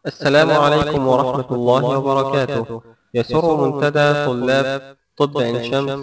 السلام عليكم ورحمة الله وبركاته يسر منتدى طلاب طب عين شمس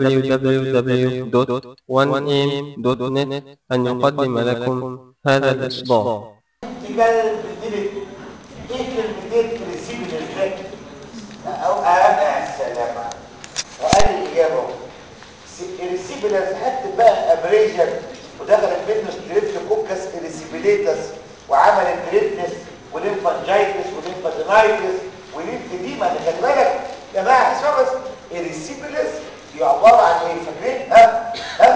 www.1am.net أن يقدم لكم هذا الإصدار تجارب بتديك ايه كلمتين ترسيب للذات او اهم السلام وقال الاجابه الريسيبلز حتى بقى ابريجن ودخلت منه ستريبتوكوكس اريسيبيليتس وعملت ريدنس وليمفانجايتس وليمفادينايتس وليمفيديما اللي خلي بالك يا جماعه اسمعوا بس الريسيبلز دي عباره عن ايه فاكرين ها ها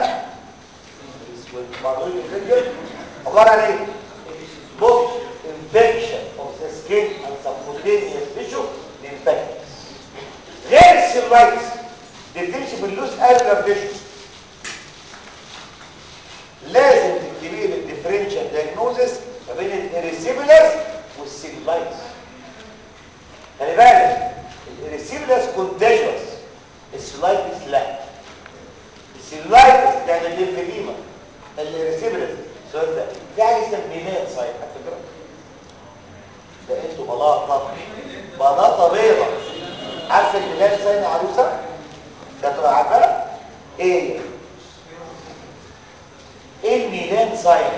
عباره عن ايه both infection of the skin and subcutaneous tissue infected. غير السيلايتس دي بتمشي باللوس ارجر تيشو لازم تكتبي لي الديفرنشال دايجنوزس ما بين الاريسيبيلاس والسيلايتس خلي بالك الاريسيبيلاس كونتاجوس السيلايتس لا السيلايتس تعمل ليمفيديما الاريسيبيلاس السؤال ده في حاجه اسمها ميلاد صحيح على فكره ده انتوا بلاطه بلاطه بيضه عارفه الميلاد ساين عروسه ده تبقى عارفه ايه ايه الميلاد ساين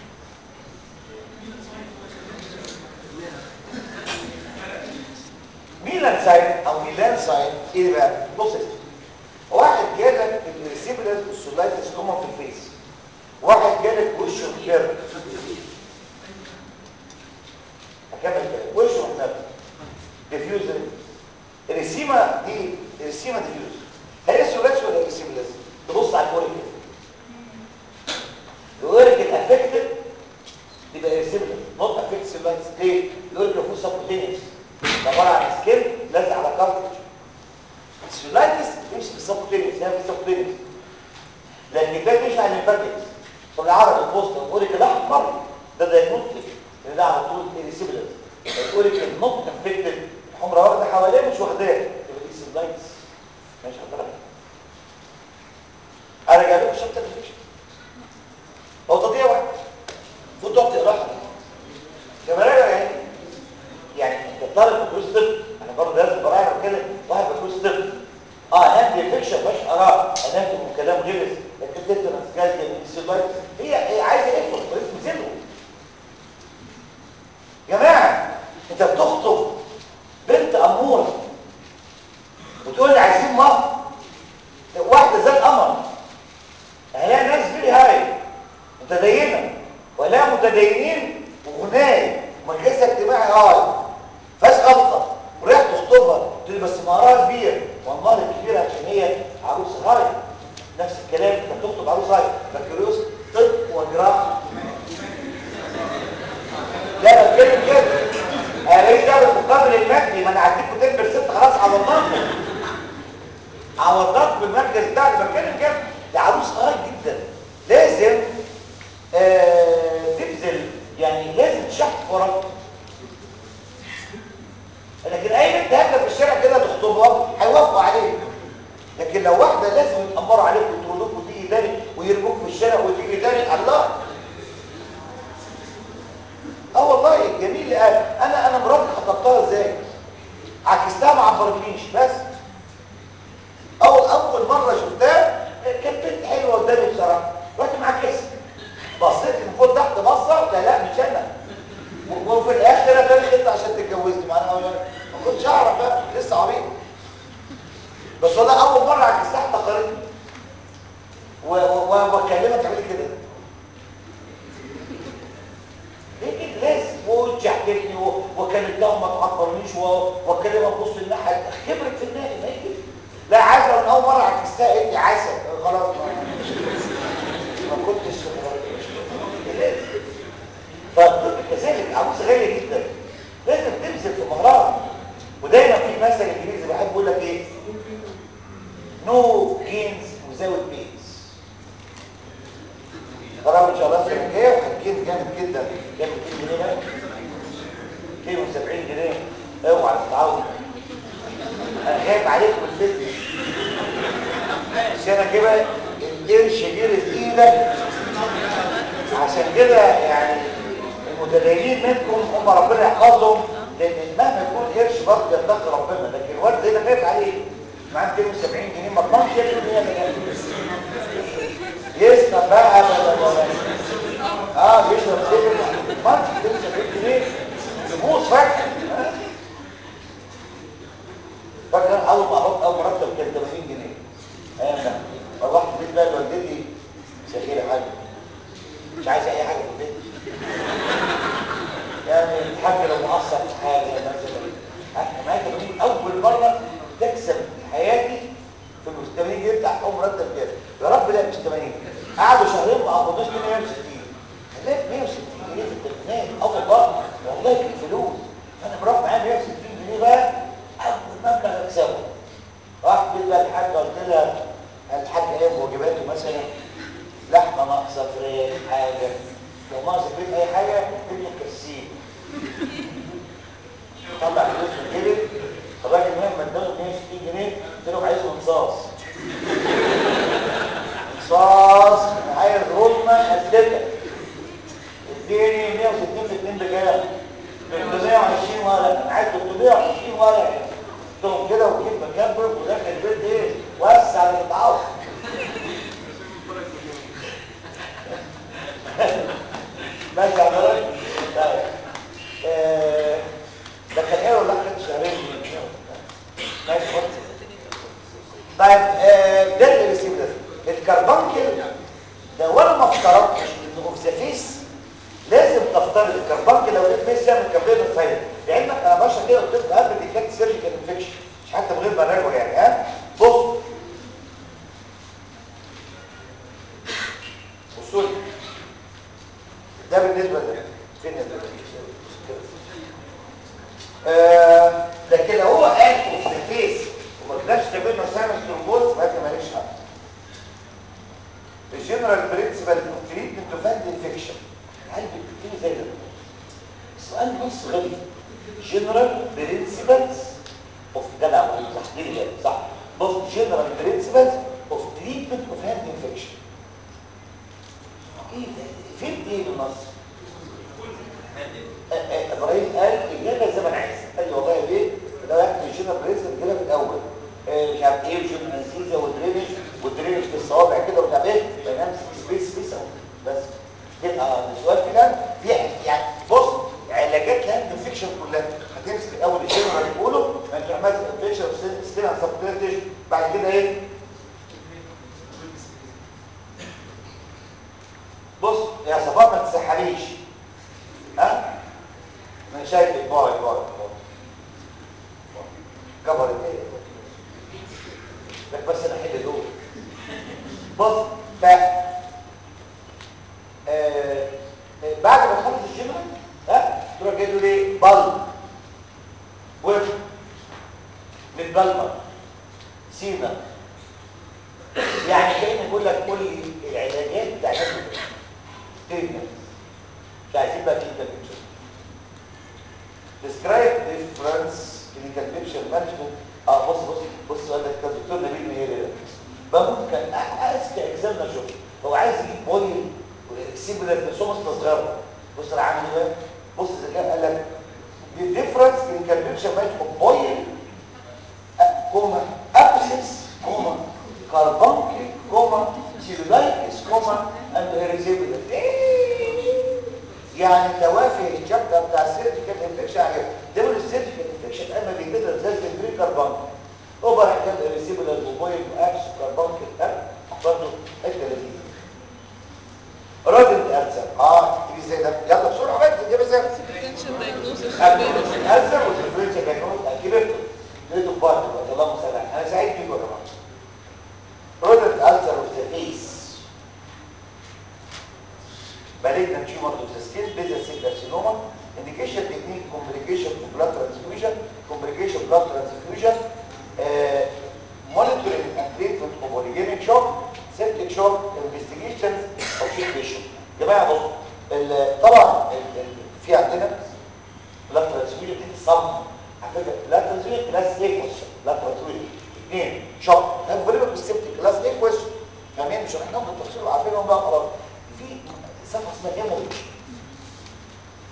ميلان ساين او ميلان ساين ايه بقى بص واحد جالك الريسيبلس والسولايتس كومن في الفيس واحد جالك وشه كبير اكمل كده وشه محمد ديفيوزر الرسيمه دي الرسيمه ديفيوز هي السولاكس ولا الرسيمه لازم تبص على الكوريك الكوريك الافكتد تبقى الرسيمه نوت افكت سولاكس ليه الكوريك فيه سبكوتينيوس عباره عن سكين لازق على كارتج السولايتس بتمشي بالسبكوتينيوس هي بالسبكوتينيوس لكن ده بيمشي على الليمفاتكس فبيعرض البوست يقول لك الاحمر ده دايجنوستيك اللي ده على طول الريسيبلز يقول لك النوت افكتد الحمراء واخده حواليه مش واخداه يبقى دي سيلايتس ماشي حضرتك ارجع لكم شابتر الفيكشن هو تضييع وقت وتقعد تقراها كما راجع يعني يعني انت طالب بكروس طب انا برضه لازم براجع وكده واحد بكروس طب اه انت الفيكشن مش قراه انا انت كلام غلس لكن تترنس جاز السيلايتس هي هي عايزه ايه طريقه مثله جماعه انت بتخطب بنت اموره وتقول لي عايزين مهر واحده زي القمر هلاقي ناس فيري هاي متدينه ولا متدينين وغناي ومركزها اجتماعي هاي فاش غلطه ورحت تخطبها تقول لي بس مهرها كبير والمهر الكبير عشان هي عروس هاي نفس الكلام انت بتخطب عروس هاي بكالوريوس طب وجراحه لا بتكلم كده انا ماليش دعوه بالمقابل المادي ما انا هديكوا تنبر ست خلاص عوضناكم عوضناكم بالمركز بتاعي بتكلم كده ده عروس هاي جدا لازم آه تبذل يعني لازم تشحت وراك لكن اي بنت هبله في الشارع كده تخطبها هيوافقوا عليك لكن لو واحده لازم يتامروا عليك ويطردوك وتيجي تاني ويرموك في الشارع وتيجي تاني الله اه والله جميل انا انا مراتي خطبتها ازاي عكستها ما عبرتنيش بس اول اول مره شفتها كانت بنت حلوه قدامي بصراحه رحت معكسها بصيت من فوق تحت بصه قلت لا مش انا وفي الاخر انا انت عشان تتجوزني ما انا ما كنتش اعرف بقى لسه عبيط بس والله اول مره عكستها احتقرتني وبكلمك تعملي كده ليه كده لازم وجحتني وكلمتها ما تعبرنيش واكلمها تبص الناحيه خبرت في النادي ما يجي لا عايزه من اول مره عكستها قلت عسل خلاص ما كنتش فكذلك عروس غاليه جدا لازم تبذل في مهارات ودايما في مثل انجليزي بحب اقول لك ايه نو جينز وزاوت بينز خلاص ان شاء الله السنه الجايه وهتجين جامد جدا جامد 200 جنيه بقى 270 جنيه اوعى تتعود انا خايف عليكم الفتنه السنه كده القرش جري في ايدك عشان كده يعني المتدينين منكم هم ربنا يحفظهم لان مهما يكون قرش برضه يتقي ربنا لكن الواد زي ده خايف عليه معاه 270 جنيه ما تضمنش ياكل جنيه ولا يسمع بقى بلا بلا اه بيشرب سجن ما تضمنش 270 جنيه يبوظ فجأة فاكر اول ما احط اول مرتب كان 80 جنيه ايام ده روحت البيت بقى لوالدتي سخيره حاجه مش عايز اي حاجه في البيت يعني الحاج لو مقصر في حاجه مثلا معايا 80 اول مره تكسب في حياتي في ال 80 جنيه بتاع اول مرتب كده يا رب لا مش 80 قعدوا شهرين ما قبضناش 160 هنلاقي 160 جنيه في التليفونات اه والله والله في فلوس انا مرافق معايا 160 جنيه بقى اول مبلغ اكسبه رحت البيت بقى الحاجه قلت لها الحاج ايه بواجباته مثلا لحمه ناقصه فراخ حاجه لو ناقص البيت اي حاجه الدنيا تكسيه طلع فلوس من جيبي الراجل مهما اداله 160 جنيه قلت لهم عايز انصاص انصاص انا عايز رزمه قدتك اديني 160 في 2 بكام 320 ورقه انا عايز 320 ورقه قلتهم كده وجيت بكبر وداخل البيت ايه وسع اللي بتعوض ماشي على بالك طيب آه، ده كان ايه ولا كان شهرين ماشي خلاص طيب آه، ده اللي بيسيب ده الكربونكل ده ولا ما افترضتش انه اوف ذا فيس لازم تفترض الكربونكل لو لقيت فيس يعمل كابلين الفايل لعلمك انا بشرح كده قلت لك قبل ديكلات سيرجيكال انفكشن مش حتى من غير ما نراجعه يعني ها بص بصوا لي ده بالنسبه لده فين ال آه لكن لو هو قال اوف ذا فيس وما طلعش كابلين ساينس ترومبوز فانت مالكش حق الجنرال برنسبل اوف تريتمنت اوف هاند انفكشن هل بتكتبي زي ده السؤال نص غبي جنرال برنسبلز اوف جدع صح دي اللي صح بص جنرال برنسبلز اوف تريتمنت اوف هاند انفكشن ايه ده فين دي النص ابراهيم قال اجابه زي ما انا عايز قال لي والله ليه لو يكتب الجنرال برنسبل اجابه في الاول آه، مش عارف ايه وجن انسيزيا ودرينج ودرينج في الصوابع كده ومش عارف ايه بينام سبيس سبيس اهو بس كده اه السؤال كده في يعني بص علاجات الهاند انفكشن كلها هتمسك الاول الجنرال يقوله ما انت عملت انفكشن ستيل سبكليتش بعد كده ايه بص يا صفاء ما تسحريش ها انا شايفك باي باي باي كبرت ايه لك بس انا حل دول بص ف آه، آه، بعد ما تخلص الجنرال ها تروح جاي له ايه بل وش للبلمر سينا يعني كأني بقول لك قول لي العلاجات بتاعت تيجا مش عايزين بقى تيجا بيكتشر describe difference clinical picture management اه بص بص بص السؤال ده كان الدكتور نبيل مهيري ده بقول كان اذكى اجزامنا شغل هو عايز يجيب بويل سيبلر بس هو مستصغره بص انا عامل ايه بقى بص الذكاء قال لك the difference in calculation management of boil كوما abscess كوما carbuncle كوما cellulitis كوما and erysipelas يعني توافي الشابتر بتاع السيرجيكال انفكشن عليه ده من السيرجيكال انفكشن اما بيتدرس زي البري كربونكل اوفر حاجات الريسيبلر وبويل واكس كربونكل ها برضه حته لذيذه راجل ارسل اه تيجي زي ده يلا بسرعه بقى تجيب ازاي differential diagnosis ارسل والديفرنشال دايجنوز كبرت لقيته في بعض دلوقتي اللهم صل على انا سعيد بيكم يا جماعه رودنت ألسر اوف ذا فيس malignant tumor of the skin, basal cell carcinoma, indication technique, complication of blood transfusion, complication blood transfusion, uh, monitoring and treatment of polygenic shock, septic shock, investigations of sick tissue. جماعة بصوا ال- طبعا ال- ال- في عندنا blood transfusion دي صم على فكرة blood transfusion كلاس A question blood transfusion اثنين شوك هم غالبا بالسبتك كلاس A question فاهمين مش هنحكم بالتفصيل وعارفينهم بقى خلاص في صفحة اسمها هيموريج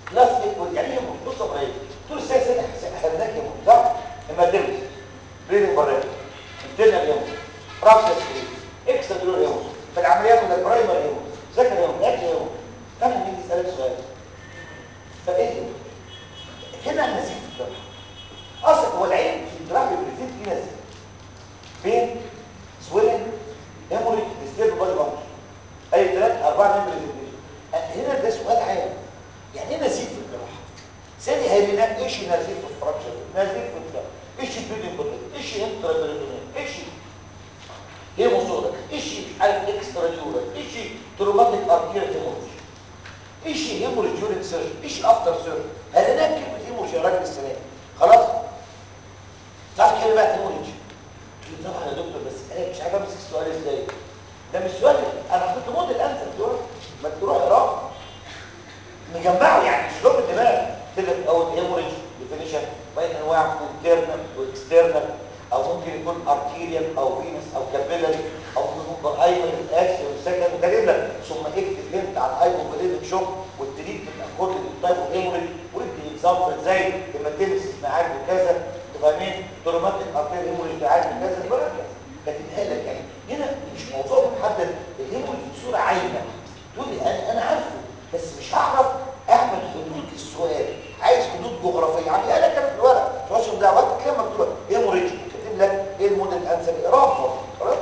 بلس ايكوال يعني ايه بص يا ابراهيم طول السنه سنه اخذناك يا مهندس صح؟ اما تلبس بريدنج بريد انترنال هيموس رابسس اكسترا دور هيموس في العمليات ولا البرايمر هيموس ذكر هيموس اكل هيموس انا مين يسالك سؤال فايه هنا النزيف في الجراحه اصلا هو العين في الجراحه بيبريزنت فيه نزيف فين سويلنج هيموريج ديستيرب بادي فانكشن اي ثلاث اربعه من بريزنتيشن هنا ده سؤال عام يعني ايه نزيف في الجراحه ثاني هيبقى ايش نزيف في الفراكشر نزيف في الجراحه ايش بيدين بطل ايش انترا بريتونيل ايش هيموسورك ايش مش عارف اكسترا جورال ايش تروماتيك ارتيريال هيموريج ايش هيموريج جورال سيرجن ايش افتر سيرجن هل هناك كلمه هيموريج يا راجل السلام خلاص تعرف كلمه بقى هيموريج قلت له طبعا يا دكتور بس انا مش عارف امسك السؤال ازاي ده مش سؤال انا كنت موديل انسى تروح ما تروح اقراه مجمعه يعني مش لغه الدماغ كده اول هيموريج ديفينيشن بين انواع انترنال واكسترنال او ممكن يكون ارتيريال او فينس او كابيلاري او ممكن يكون ايمن الاكس والسكن وكاتب لك ثم اكتب انت على الايبوفليتك شوك والتريت الاكورد للتايب اوف هيموريج وادي اكزامبل زي لما تمسك معاك بكذا انتوا فاهمين تروماتيك ارتيريال هيموريج تعالج بكذا يبقى كاتبها لك يعني هنا مش موضوع محدد الهيموريج بصوره عايمه تقول لي انا انا عارفه بس مش هعرف اعمل حدود السؤال عايز حدود جغرافيه عاملها لك انا في الورق مش ده وقت كلام مكتوبه هيموريج كاتب لك ايه الموديل الانسب اقراه خلاص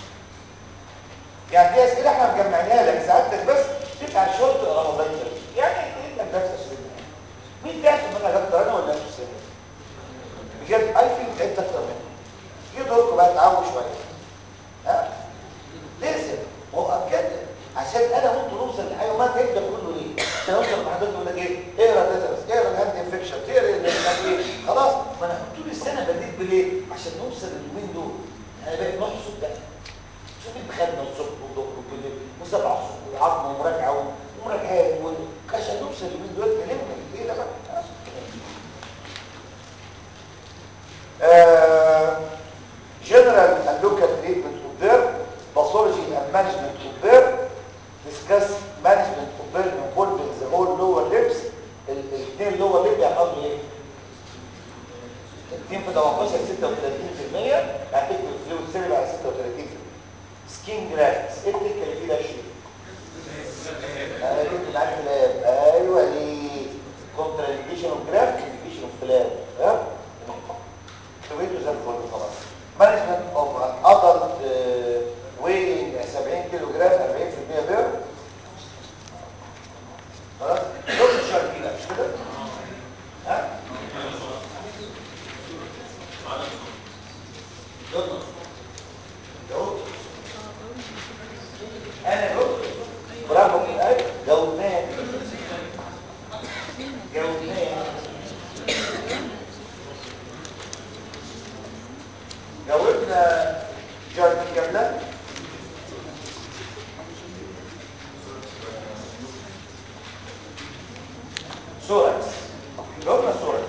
يعني دي اسئله احنا مجمعناها لك سعادتك بس تبقى شورت رمضان يعني انت نفس السنه مين تعرف ان انا دكتور انا ولا مش السنه بجد اي فيل انت اكتر مني في دوركم بقى تعاونوا شويه ها لازم هو بجد عشان انا وانتوا نوصل لحاجه ما تبدا كله ليه عشان نوصل لحضرتك يقول لك ايه اقرا تدرس اقرا الهاند انفكشن تقرا ايه خلاص ما انا طول السنه بديت بليه عشان نوصل لليومين دول انا بقيت نحصد بقى شوف دخلنا الصبح والظهر وبالليل وسبع الصبح وعظم ومراجعه ومراجعات عشان نوصل لليومين دول كلمنا كتير بقى general and local treatment of burn, pathology and management of burn, discuss management of burn involving the whole lower lips. الاثنين lower lip يحفظوا ايه؟ الاثنين في 18 36% يعني تكتب الفلويد سيري على 36% سكين جرافتس ايه التكه اللي فيه ده شيء؟ انا كنت معاك فلاب ايوه ليه؟ كونترانديشن اوف جرافت انديكيشن اوف فلاب ها؟ سويته زي الفل خلاص مانجمنت اوف ادلت وينج 70 كيلو جرام 40% بير خلاص دول الشركي ده مش كده ها دول دول انا دول برافو ايوه جاوبناه جاوبناه جاوبنا جارتي كاملة سوركس جاوبنا سوركس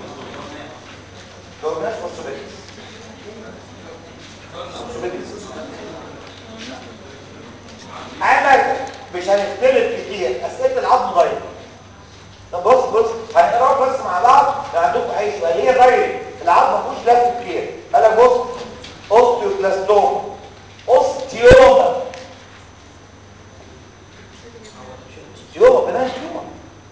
جاوبناش فوسفيتس فوسفيتس عامة مش هنختلف كتير أسئلة العظم ضيقة طب بص بص هنقراها بس مع بعض لو عندكم اي سؤال هي دايركت العظم ما فيهوش لف كتير قال لك بص اوستيوكلاستوما اوستيوما اوستيوما بناء تيوما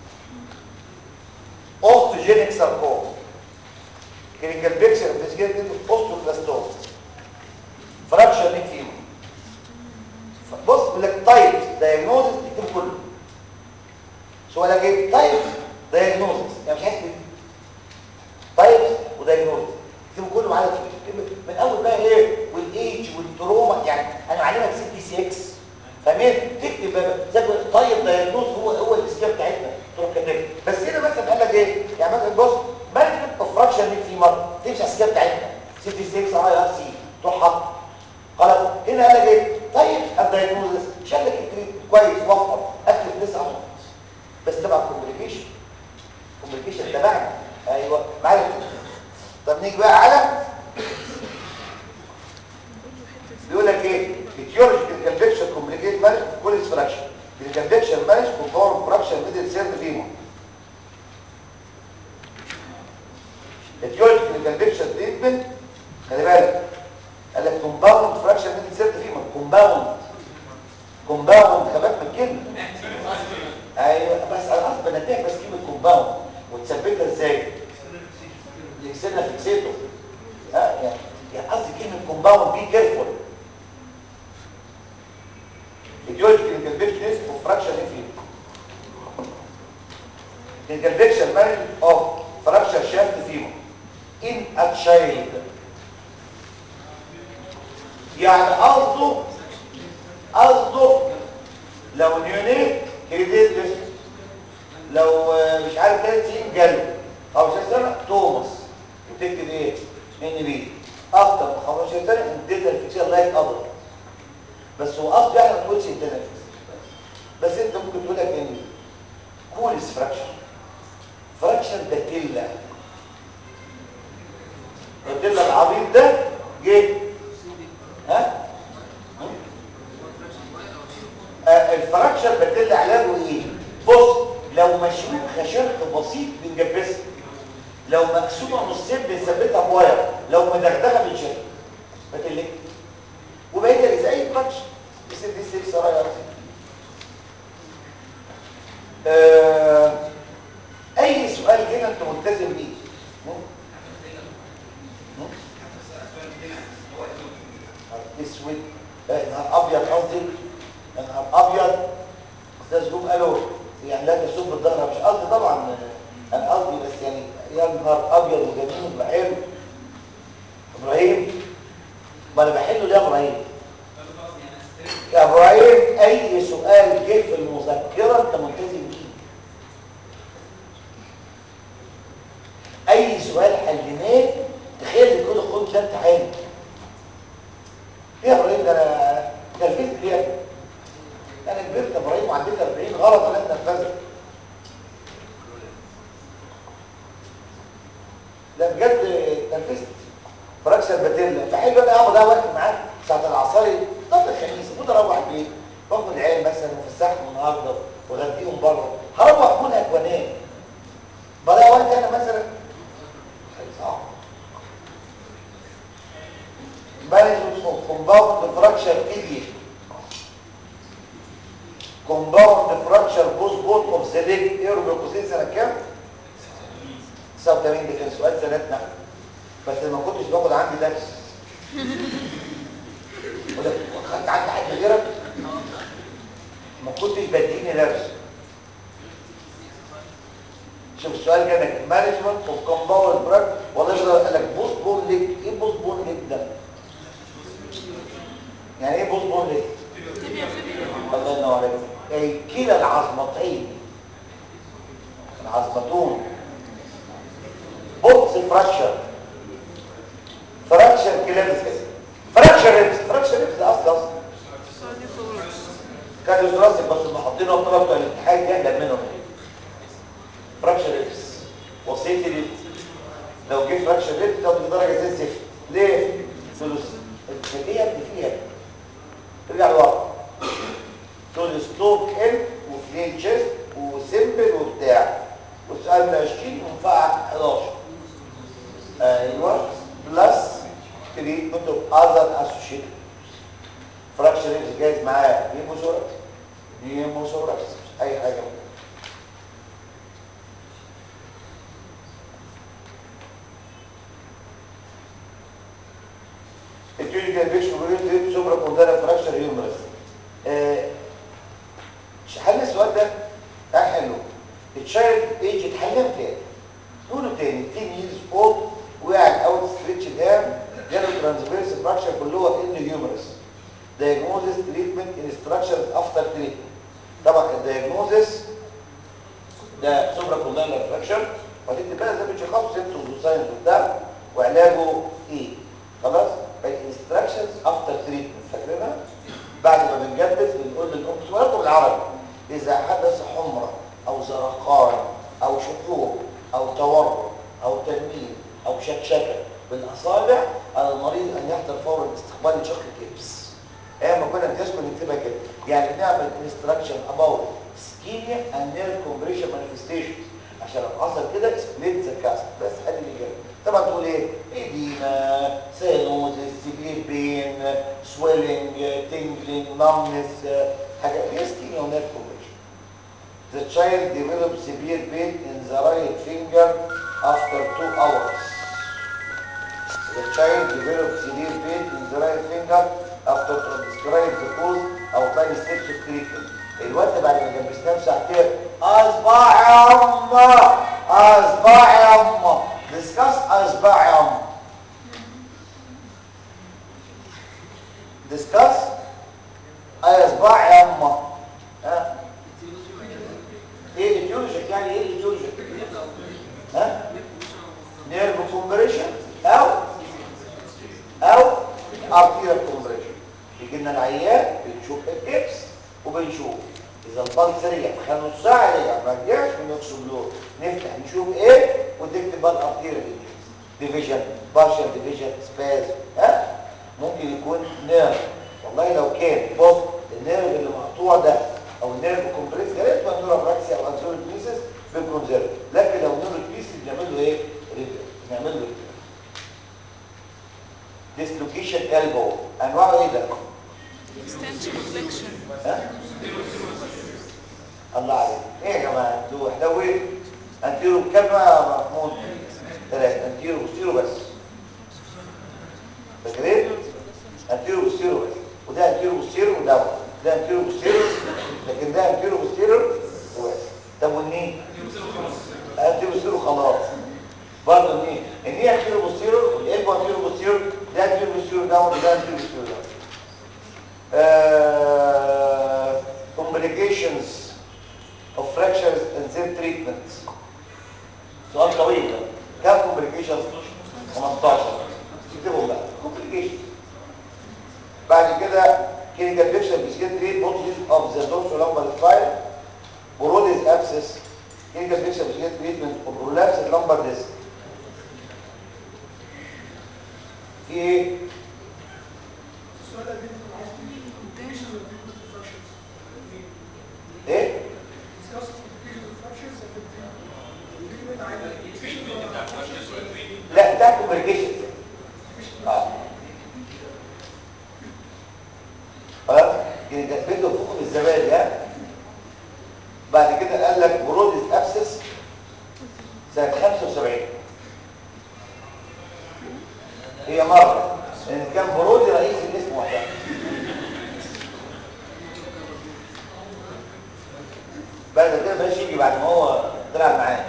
اوستوجينيك ساركوما كلينيكال بيكشر انفستيجيتد اوستيوكلاستوما فراكشر نيك فيما بص بيقول لك تايب دايجنوزس تكتب كله سؤالك ايه تايب دايجنوزس يعني مش عايز تايب ودايجنوزس تكتبوا كله معايا من اول بقى ايه والايج والتروما يعني انا معلمك سي بي سي اكس فاهمين تكتب بقى طيب دايجنوز هو هو الاسكيب بتاعتنا تروح كاتبها بس هنا مثلا قال لك ايه يعني مثلا بص مانجمنت اوف فراكشن في مره تمشي على الاسكيب بتاعتنا سي بي سي اكس اي ار سي تروح حاطط خلاص هنا قال لك ايه طيب الدايجنوزس شال لك التريت كويس وفر اكتب تسعه نقط بس تبع الكومبليكيشن الكومبليكيشن تبعنا ايوه معايا طب نيجي بقى على بيقول لك ايه etiology convection complicate manage كوليس فراكشن الكونفكشن مانج كونفورم فراكشن ميدل سيرد فيمو اتيولوجي كلينيكال بيكتشر تريتمنت خلي بالك قال لك كومباوند فراكشر من سيرت فيمر كومباوند كومباوند خباك من الكلمه ايوه بس انا قصدي بنبهك بس كلمه كومباوند وتثبتها ازاي يكسرنا فيكسيتو ها يعني يعني قصدي كلمه كومباوند بي كيرفول etiology clinical picture of fracture in field clinical picture management of fracture shaft femur in a child يعني قصده قصده لو نيونيت كريديت لو مش عارف 30 جاله او 15 سنه توماس وتكتب ايه ان بي اكتر من 15 سنه اديتها الفيكسير لايك اضر بس هو قصده يعني ما تقولش انت بس انت ممكن تقول لك ان كولس فراكشر فراكشر باتيلا باتيلا العبيط ده جه ها آه الفراكشر باتيلا علاجه ايه بص لو مشروط خشرط بسيط بنجبسها لو مقسومه نصين بنثبتها بواير لو مدغدغه بنشيلها باتيلا وبقيت زي فراكشر بس دي 6 رايح آه اي سؤال كده انت ملتزم بيه اسود نهار ابيض قصدي نهار ابيض استاذ جوم قالوا يعني لا تسب الظهر مش قصدي طبعا انا قصدي بس يعني يا نهار ابيض وجميل وحلو ابراهيم ما انا بحله ليه يا ابراهيم يا ابراهيم اي سؤال جه في المذكره انت ملتزم بيه اي سؤال حليناه تخيل كده خد ده امتحان يا ابراهيم ده انا نرفزت ليه يا ابني انا كبرت يا ابراهيم وعديت 40 غلط انا اتنرفزت لا بجد اتنرفزت فراكشر باتيلا بحب انا اقعد اقعد معاك ساعه العصاري طب الخميس المفروض اروح البيت باخد العيال مثلا وفسحهم النهارده وغديهم بره هروح منهك وانام بضيع وقت انا مثلا صعب مانجمنت اوف كومباوند فراكشر فيلير كومباوند فراكشر بوز بوت اوف ذا ليج ايه ربع قوسين سنه كام 89 ده كان سؤال سنتنا بس ما كنتش باخد عندي درس ولا خدت عندي حد غيرك ما كنتش بديني درس شوف السؤال كان مانجمنت اوف كومباوند براك والله يقدر قال لك بوست بون ليج ايه بوست بون ليج ده يعني ايه بوست بون ليج الله ينور عليك اي كلا العظمتين العظمتون بوكس فراكشر فراكشر كلابس فراكشر ريبس فراكشر ريبس ده اصل اصل كان يدرسك بس اللي حاطينه الطلبه بتوع الامتحان جهله منهم فراكشر ريبس وصيتي لي لو جه فراكشر ريبس تاخد درجه زي الزفت ليه؟ فلوس الكليه اللي فيها ترجع لورا تقول ستوك ان وفلين تشيست وسيمبل وبتاع والسؤال من 20 ومنفعك 11 ايوه بلس تريتمنت اوف اذر اسوشيتد فراكشر ريبس جايز معاه هيموثوركس هيموثوركس اي حاجه الكلينيكال بيكشن بيقول سوبرا كوندانا فراكشر هيومرس حل السؤال ده تعال حلو التشايلد ايج اتحلم تاني نقوله تاني 10 years old وقع الاوت ستريتش جام جاله ترانسفيرس فراكشر كلها ان هيومرس diagnosis treatment instructions after treatment طبعا الدياجنوزس ده سوبرا كوندانا فراكشر وهتكتب بقى زي ما تشخصه سيمتومز وساينز وبتاع وعلاجه ايه خلاص الانستراكشنز افتر تريتمنت فاكرينها بعد ما بنجبس بنقول للام سؤالكم بالعربي اذا حدث حمره او زرقان او شحوب او تورم او تنميل او شكشكه بالاصابع على المريض ان يحضر فورا استقبال شق الجبس ايام ما كنا بنسكن نكتبها كده يعني بنعمل انستراكشن اباوت سكيميا اند نيرف كومبريشن مانيفستيشن عشان لو حصل كده سبليت ذا كاست بس ادي الاجابه طبعا ايه اديما سينوزس سيفير بين سويلنج تنجلينج نمنس حاجه دي سكين او نيرف كومبريشن The child develops severe pain in the right finger after two hours. The child develops severe pain in the right finger after to describe the cause outline steps of treatment. الوقت بعد ما جنبسناه ساعتين اصبع يا امه اصبع يا امه discuss اصبع يا امه discuss اصبع يا امه ها ايه الجيولوجيك يعني ايه الجيولوجيك ها نيرف كومبريشن او او ارتيريال كومبريشن يجي لنا العيان بنشوف الجبس وبنشوف اذا البلس سريع خلال نص ساعه رجع ما رجعش بنكسب له نفتح نشوف ايه ونكتب بقى الارتيريال ديفيجن بارشال ديفيجن سباز ها ممكن يكون نيرف والله لو كان بص النيرف اللي مقطوع ده او النيرف كومبريس ده يبقى نيوروبراكسي او انسوليك بيسس بالكونزيرف لكن لو نيورو بيسس بنعمل له ايه بنعمل له ديسلوكيشن البو انواعه ايه ده extension flexion ها الله عليك ايه يا جماعه انتوا حلوين انتيرو كام يا محمود ثلاثه انتيرو وستيرو بس فاكرين انتيرو وستيرو بس وده انتيرو وستيرو وده ده انتيرو وستيرو لكن ده انتيرو وستيرو وبس طب والنين انتيرو وستيرو خلاص برضه النين النين انتيرو وستيرو والقلب انتيرو وستيرو ده انتيرو وستيرو ده وده انتيرو وستيرو ده uh, complications of fractures and their treatments سؤال طويل ده كم complications 15 اكتبهم بقى complications بعد كده clinical picture psychiatry bodies of the dorsolateral spine Brody's abscess clinical picture psychiatry treatment of prolapsed lumbar disc في ايه ايه لا ده كومبليكيشن اه اه يعني جذبته فوق الزبادي ها بعد كده قال لك بروديس ابسس سنه 75 هي مره ان كان برودي رئيس الاسم وقتها بعد كده بقاش يجي بعد ما هو طلع معاه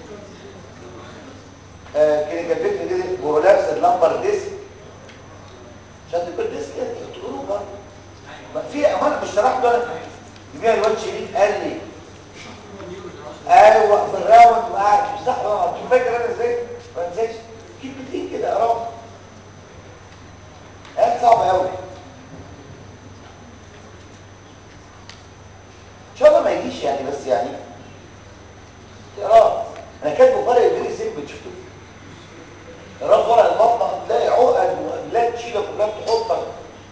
آه كلينيكال فيكت دي بورولابس اللمبر ديسك عشان تبقى الديسك انت بتقولوا برضه ما في امانه مش شرحت انا يبيع الواد شريف قال لي ايوه في الراوند وقاعد مش صح اه مش فاكر انا ازاي ما انساش كلمتين كده اقراهم قال صعب قوي ان شاء الله ما يجيش يعني بس يعني تقراه انا كاتبه فرق فيري سيمبل شفتوه تقراه في ورق المطبخ تلاقي عقد وبلاد تشيلك وبلاد تحطك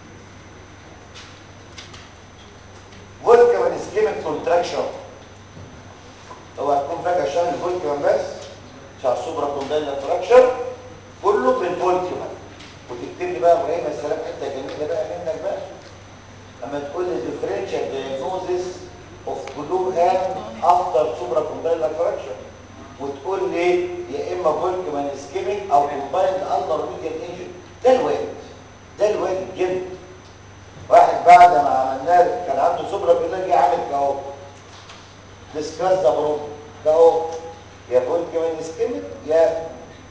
فولكمان اسكيميك كونتراكشن هو هتكون فاكر عشان الفولكمان بس عشان السوبرا كوندايلر فراكشر كله بالفولكمان وتكتب لي بقى ابراهيم السلام حته جميله بقى منك بقى اما تقول لي differential diagnosis of blue hand after supracondylar fracture وتقول لي يا اما فولكمان اسكيميك او combined ulnar medial injury ده الواد ده الواد الجن واحد بعد ما عملناه كان عنده سوبرا كده جه عامل كده اهو ديسكاس ذا بروب ده اهو يا فولكمان اسكيميك يا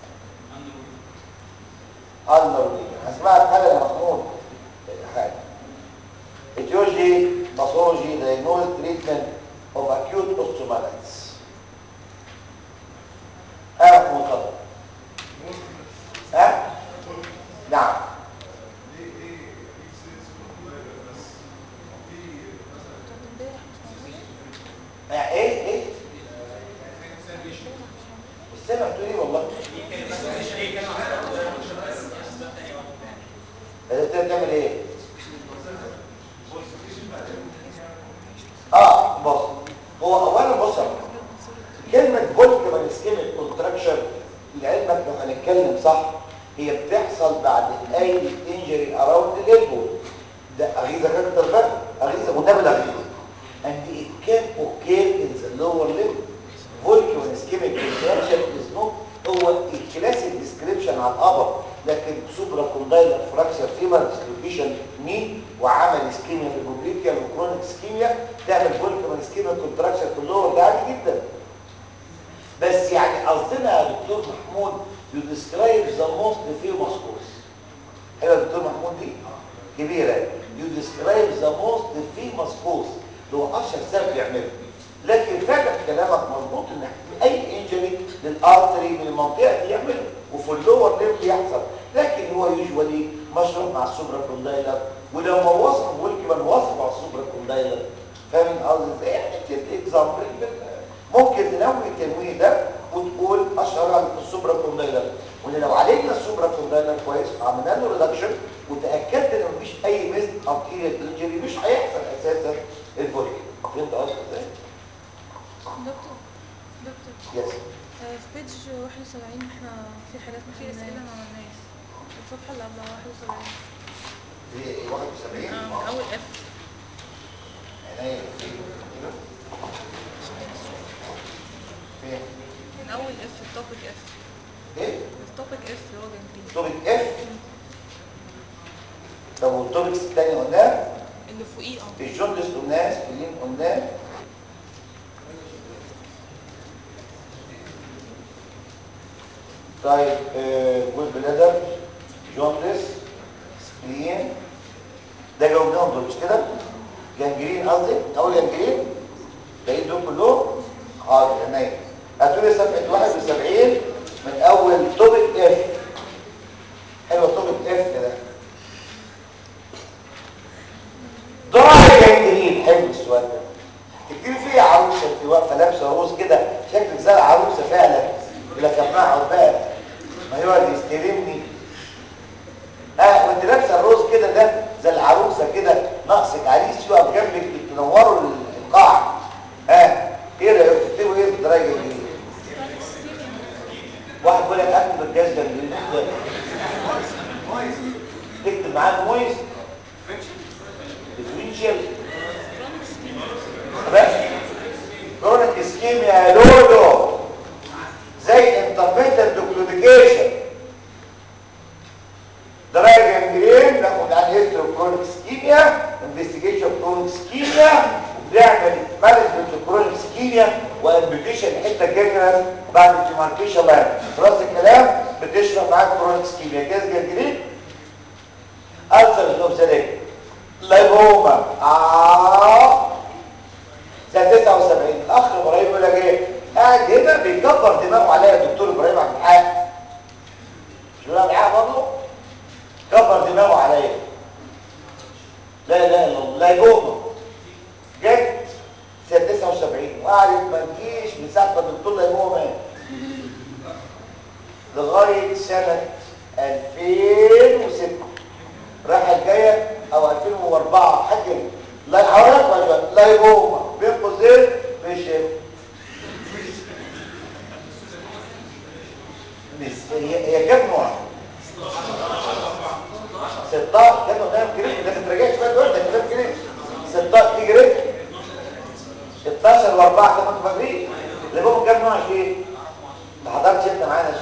ulnar medial هسمعك حاجه يا محمود حاجه etiology pathology diagnosis treatment of acute osteomyelitis ها مطلق ها نعم ها، ايه ايه مش سامع بتقول ايه والله انت بتعمل ايه اه بص هو اولا بص يا جماعة. كلمه فولكمان اسكيميك كونتراكشن لعلمك لو هنتكلم صح هي بتحصل بعد اي انجري اراوند الالبو ده اغيظه كانت الفرق اغيظه والنبي ده اغيظه and it can occur in the lower limb volcano ischemic contraction is not هو الكلاسيك ديسكريبشن على الابر لكن سوبرا كوندايلر فراكشر فيمر ديسلوكيشن ني وعمل اسكيميا في البوبليكيا وكرونيك اسكيميا تعمل فولكمان اسكيميا كونتراكشن في اللور ده عادي جدا بس يعني قصدنا يا دكتور محمود يو ديسكرايب ذا موست فيموس كوز حلوه يا دكتور محمود دي كبيره يو ديسكرايب ذا موست فيموس كوز اللي هو اشهر سبب يعمله لكن فعلا كلامك مظبوط ان اي انجري للارتري من المنطقه دي يعمله وفي اللور ليف يحصل لكن هو يوجوالي مشروع مع السوبرا كوندايلر ولو ما وصف والكمان وصف على السوبرا كوندايلر فاهم قصدي ازاي يعني بتدي اكزامبل ممكن تنوي التنويه ده وتقول اشهر على السوبرا كوندايلر وان لو عالجنا السوبرا كوندايلر كويس عملنا له ريدكشن وتاكدت ان مفيش اي ميزد ارتيريال انجري مش هيحصل اساسا الفولك فهمت قصدي ازاي؟ دكتور دكتور يس آه، في بيج 71 احنا في حاجات ما في اسئله ما عملناش الصفحه اللي قبلها 71 في 71 اه من اول اف عينيا فين فين من اول اف التوبيك اف ايه التوبيك اف اللي هو جنبيه توبيك اف طب والتوبيكس الثاني قلناه اللي فوقيه اه الجوندس قلناه سبلين قلناه طيب آه، جول بلادر جوندس سبلين ده جاوبناهم دول مش كده جنجرين قصدي اول جنجرين بقيت دول كلهم حاضر عينيا هاتوا لي صفحه 71 من اول توبيك اف حلو توبيك اف ده دراي جنجرين حلو السؤال ده تكتبي فيه عروسه انت واقفه لابسه روز كده شكلك زي العروسه فعلا لكن ما اقعد بقى ما يقعد يستلمني اه وانت لابسه الروز كده ده زي العروسه كده ناقصك عريس يقف جنبك تنوروا القاعه اه ايه رايك تكتبوا ايه في دراي جنجرين واحد بيقول لك اكتب الجاز جنجرين تكتب معاه مويس ديفرنشال بس كرونيك اسكيميا يا لولو زي انترميتال دوكلوديكيشن دراي جانجرين ناخد عن هيستوري كرونيك اسكيميا انفستيجيشن كرونيك اسكيميا وبنعمل مانجمنت كرونيك اسكيميا وامبيتيشن حته جنرال بعد الديماركيشن لاين خلاص الكلام بتشرح معاك كرونيك اسكيميا جاز جانجرين ألسر النوبسليك لايبوما آه سنة 79 الأخ إبراهيم يقول لك إيه قاعد هنا بيكبر دماغه عليا الدكتور إبراهيم عبد الحق مش بيقول معايا برضه كبر دماغه عليا لا إله إلا الله لايبوما جت سنة 79 وقعدت ما تجيش من ساعة ما الدكتور لايبوما مات لغاية سنة 2006 راحت جايه او 2004 حاجه لا حضرتك ولا لايبوما بين قوسين مش مس- هي هي كام نوع 16 كام نوع كام كريم ده تراجعش بقى دول ده كلام كريم 16 في جريد 16 و4 كمان فاكرين لايبوما كام نوع 20 ما حضرتش انت معانا 20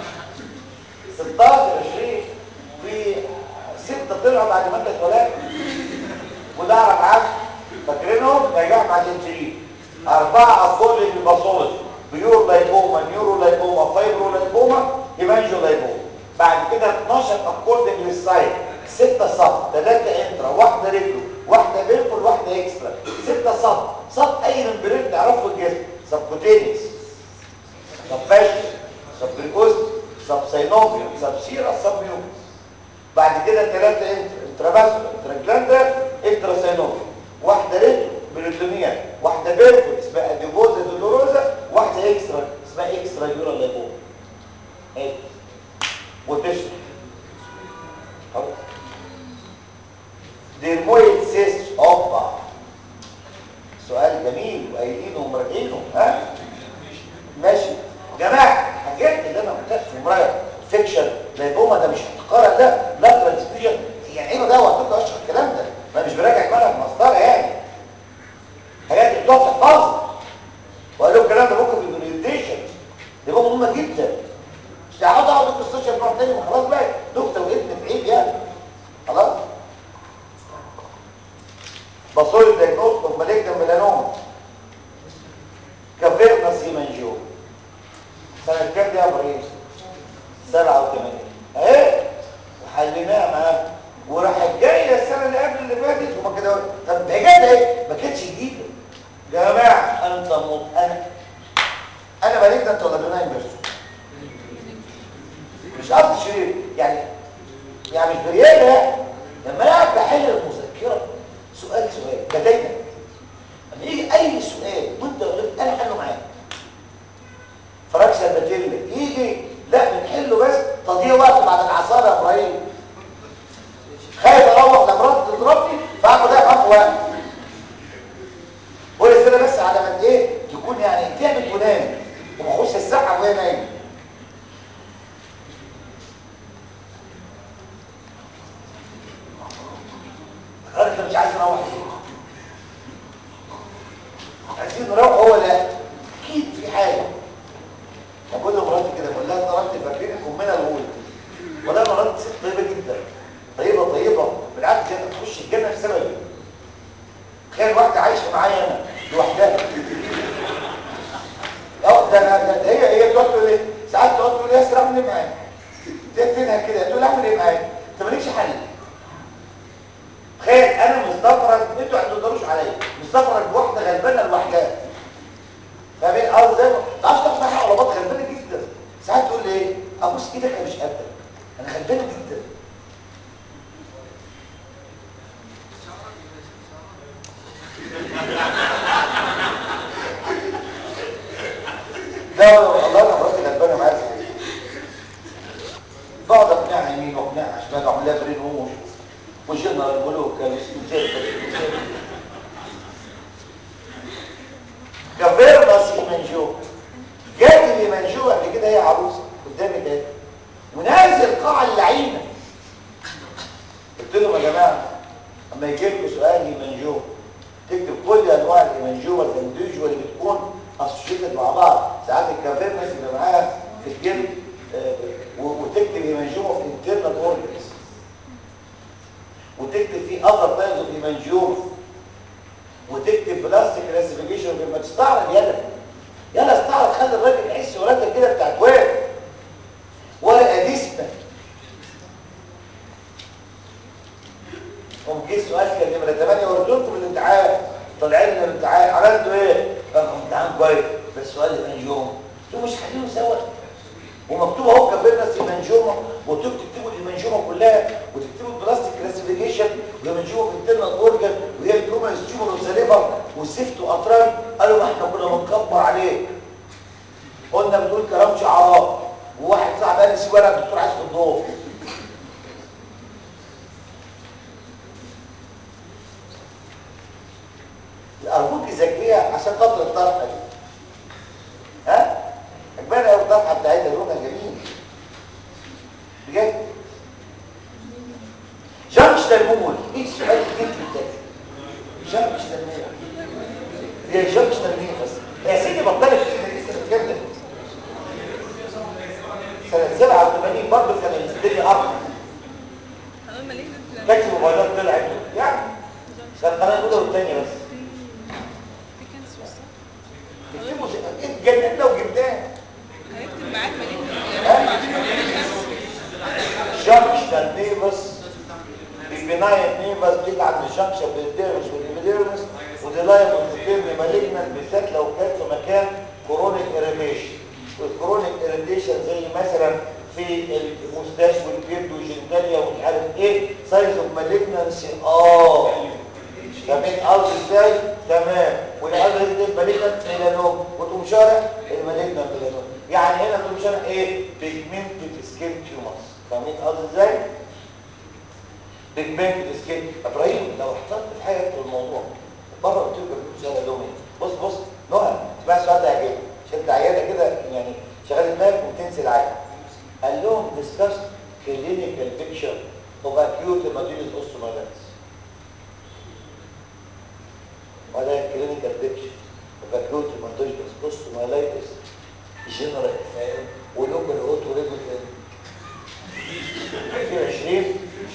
16 20 في ستة طلعوا بعد ما انت اتولدت وده اعرف عنه فاكرينهم نجاح مع تنسلين أربعة أطفال بالباصولوجي بيور لايبوما نيورو لايبوما فايبرو لايبوما هيمانجو لايبوما بعد كده 12 اكوردنج للسايت ستة صف ثلاثة انترا واحدة ريجلو واحدة بيرفول واحدة اكسترا ستة صف صف اي ممبرين تعرفه الجسم سبكوتينيس سب فاشل سب بريكوست سب سينوفيا سب سيرا سب ميوكس بعد كده ثلاثة انترا انتراباسولا انتراجلاندر انتراسينوفيا واحدة ريتو بريتونيا واحدة بيرفول اسمها اديبوزا دولوروزا واحدة اكسترا اسمها اكسترا يورا لايبوما ايه وتشرح خلاص ديرمويد سيست اوبا سؤال جميل وقايلينه ومراجعينه ها ماشي جماعه حاجات اللي انا قلتها في مراجعه ميلانوما ده مش احتقارا لا لا ترانسفيوجن يعني عينه ده وقت اشرح الكلام ده ما مش براجع دماغك مسطره يعني حاجات اللي بتقعد تحفظها وقال له الكلام ده ممكن في الاورينتيشن دي بقى مهمه جدا مش هقعد اقعد في السوشيال نوع تاني وخلاص بقى دكتور وابن في عيب يعني خلاص بصول الدايجنوز اوف مالجنان ميلانوما كافيرنس هيمانجيوم سنة كام دي يا ابراهيم؟ 87 اهي وحليناها معاه وراحت جايه السنه اللي قبل اللي فاتت وما كده طب هي جت ايه؟ ما كانتش جديده يا جماعه انت مط... انا انا مالك انت ولا بنايم بس مش قصدي شرير يعني يعني مش بريالة يعني لما انا قاعد بحل المذكره سؤال سؤال ده دايما لما يجي اي سؤال وانت غلطت انا حله معاك فراكشن باتيلا يجي لا بنحله بس تضييع وقت بعد العصاره يا ابراهيم خايف اروح لمراتي تضربني فاخد ده معاك وقت قول السنه بس على ما ايه تكون يعني تعبت ونام وما اخش الساعه وهي نايمه الراجل ده مش عايز يروح ليه عايزين نروح هو لا اكيد في حاجه بقول لمراتي كده بقول لها انت مراتي فاكرينك امنا الغول ولا مراتي ست طيبه جدا طيبه طيبه بالعكس هي تخش الجنه بسببي تخيل واحده عايشه معايا انا لوحدها اه ده انا ده هي هي تقعد تقول ايه ساعات تقعد تقول يا اسر اعمل ايه معاك تقفلها كده تقول اعمل ايه معاك انت مالكش حل تخيل انا مستفرد انتوا ما تقدروش عليا مستفرد بواحده غلبانه لوحدها فاهمين اه زي ما تعرفش تاخد معاها على بطل غلبانه جدا ساعات تقول لي ايه ابوس ايدك انا مش قادر انا غلبانه جدا لا والله انا مراتي غلبانه معايا صحيح بقعد اقنعها يمين واقنعها شمال واعمل لها برين ومش وجنرال الملوك كافيرنس ايمانجو جات الايمانجو قبل كده هي عروسه قدامي كده ونازل قاع اللعينه قلت لهم يا جماعه اما يجي لكم سؤال ايمانجو تكتب كل انواع الايمانجو الانديفيدوال اللي بتكون اسوشيتد مع بعض ساعات الكافيرنس اللي معاها في الجلد آه، وتكتب ايمانجو في انترنال اورجنز وتكتب فيه اذر تايبز اوف ايمانجيوما وتكتب بلاستيك كلاسيفيكيشن لما تستعرض يلا يلا استعرض خلي الراجل يحس ورقه كده بتاعت ورق ورقه دسمه ممكن سؤال كان نمره 8 وردتكم الامتحان طالعين من الامتحان عملتوا ايه؟ كان امتحان كويس بس سؤال الايمانجيوما انتوا مش حالينه سوا ومكتوب اهو كافيرنس ايمانجيوما وتكتبوا تكتبوا الايمانجيوما كلها وتكتبوا البلاستيك كلاسيفيكيشن والايمانجيوما في الانترنال اورجن وهي الكرومانس تيومر والسليفر والسيفت واطران قالوا ما احنا كنا بنكبر عليه قلنا بتقول كلام شعارات وواحد صاحب قال لي سيب ورقه الدكتور عايز في الضوء ارجوك ذاكريها عشان خاطر الطرحه دي ها عجباني قوي الطرحه بتاعتها لونها جميل بجد جانش تلمون ايه السؤال الجديد ده جانش تلمون هي جانش تلمون بس يا سيدي بطلت كده لسه بتكلم سنة 87 برضه كان الدنيا أرض هنقول مالجنت كانت الموبايلات طلعت يعني كان القناة الأولى والثانية بس في كانسر صح؟ اكتبوا اتجننا وجبناه هنكتب معاك مالجنت جانكشن نيفس البناية نيفس بتيجي عند الجانكشن بالديرمس والإبيديرمس ودي لايف والفيرم مالجنان بالذات لو كانت في مكان كورونيك إيريتيشن والكورونيك إيريتيشن زي مثلا في المستاش والبيرد والجنتاليا ومش عارف ايه سايز اوف مالجنانسي اه فاهمين قصدي ازاي؟ تمام والقلب دي المالجنان ميلانوم وتقوم شارح المالجنان ميلانوم يعني هنا تقوم شارح ايه؟ بيجمنتد سكين تيومرز فاهمين قصدي ازاي؟ بيجمنتد سكين ابراهيم لو احترت في حاجه في الموضوع بره قلت لكم سؤال لهم ايه؟ بص بص نهى اسمع السؤال ده هيعجبك عشان انت عياده كده يعني شغال دماغك وتنسي العيان قال لهم discuss clinical picture of acute hematologic osteomyelitis ولا clinical picture of acute hematologic osteomyelitis general فاهم ولوكال اوتو ريجولار في 20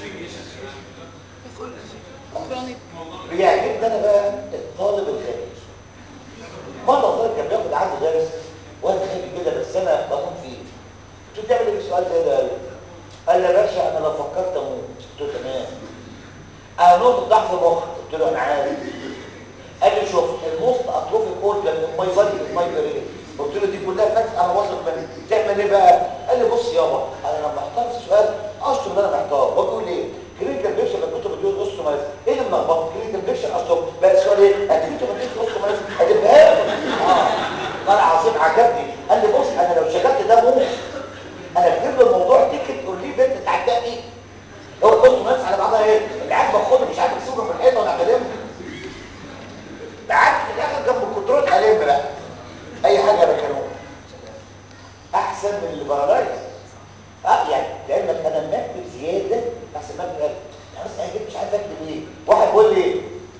كرونيك بيعجبني انا بقى الطالب الغبي مره طالب كان بياخد عنده درس وانا غبي كده بس انا بموت فيه قلت له تعمل ايه في السؤال زي ده قال لي يا باشا انا لو فكرت اموت قلت له تمام انا نقطه ضعف مخ قلت له انا عارف قال لي شوف الموست اتروفيك اورجان ماي بادي ماي برين قلت له دي كلها فاكس انا واثق منها تعمل ايه بقى قال لي بص يابا انا لما محتار في السؤال اشطر ان انا محتار بقول ايه كلينيكال بيكشر لما كنت بديله نص مايز ايه اللي ملخبط كلينيكال بيكشر اشطر بقى السؤال ايه انت كنت بديله نص مايز هتبقى اه والله العظيم عجبني قال لي بص انا لو شغلت ده موت انا بجيب له الموضوع تيكت قول لي بنت تعدى ايه هو نص مايز على بعضها ايه اللي عاجبك خده مش عاجبك سيبه في الحيطه وانا بلمه قعدت في الاخر جنب الكنترول الم بقى اي حاجه بكلمه احسن من اللي بارالايز اه يعني لعلمك انا بكتب زياده احسن ما اكتب قلب يعني بس انا مش عارف اكتب ايه واحد بيقول لي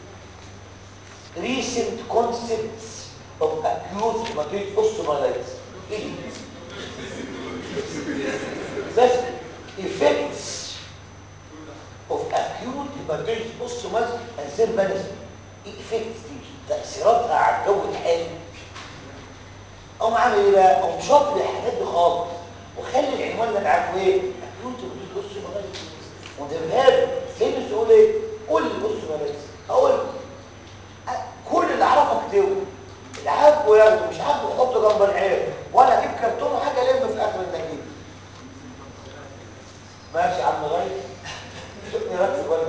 recent concepts of acute hematologic osteomyelitis ايه دي؟ بس effects of acute hematologic osteomyelitis and cell management ايه effects دي تاثيراتها على الجو الحالي اقوم عامل ايه بقى اقوم شاطر الحاجات دي خالص وخلي العنوان اللي انا عارفه ايه اكيوت بص مغلس وده له ليه تقول ايه قول لي بص مغلس اقول أ- كل اللي اعرفه اكتبه اللي عارفه ياخده مش عارفه يحطه جنب العين وانا اجيب كرتون وحاجه الم في اخر النجيب ماشي يا عم غايب شوفني ركز ولا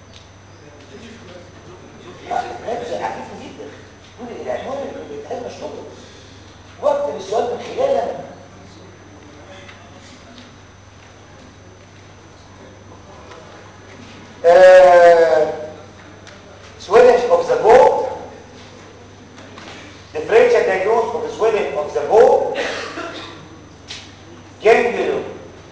ركز عفيف جدا قول لي العنوان اللي بيتقال مش تطلب واكتب السؤال من خلال انا uh, swelling of the bone differential diagnosis of the swelling of the bone ganglion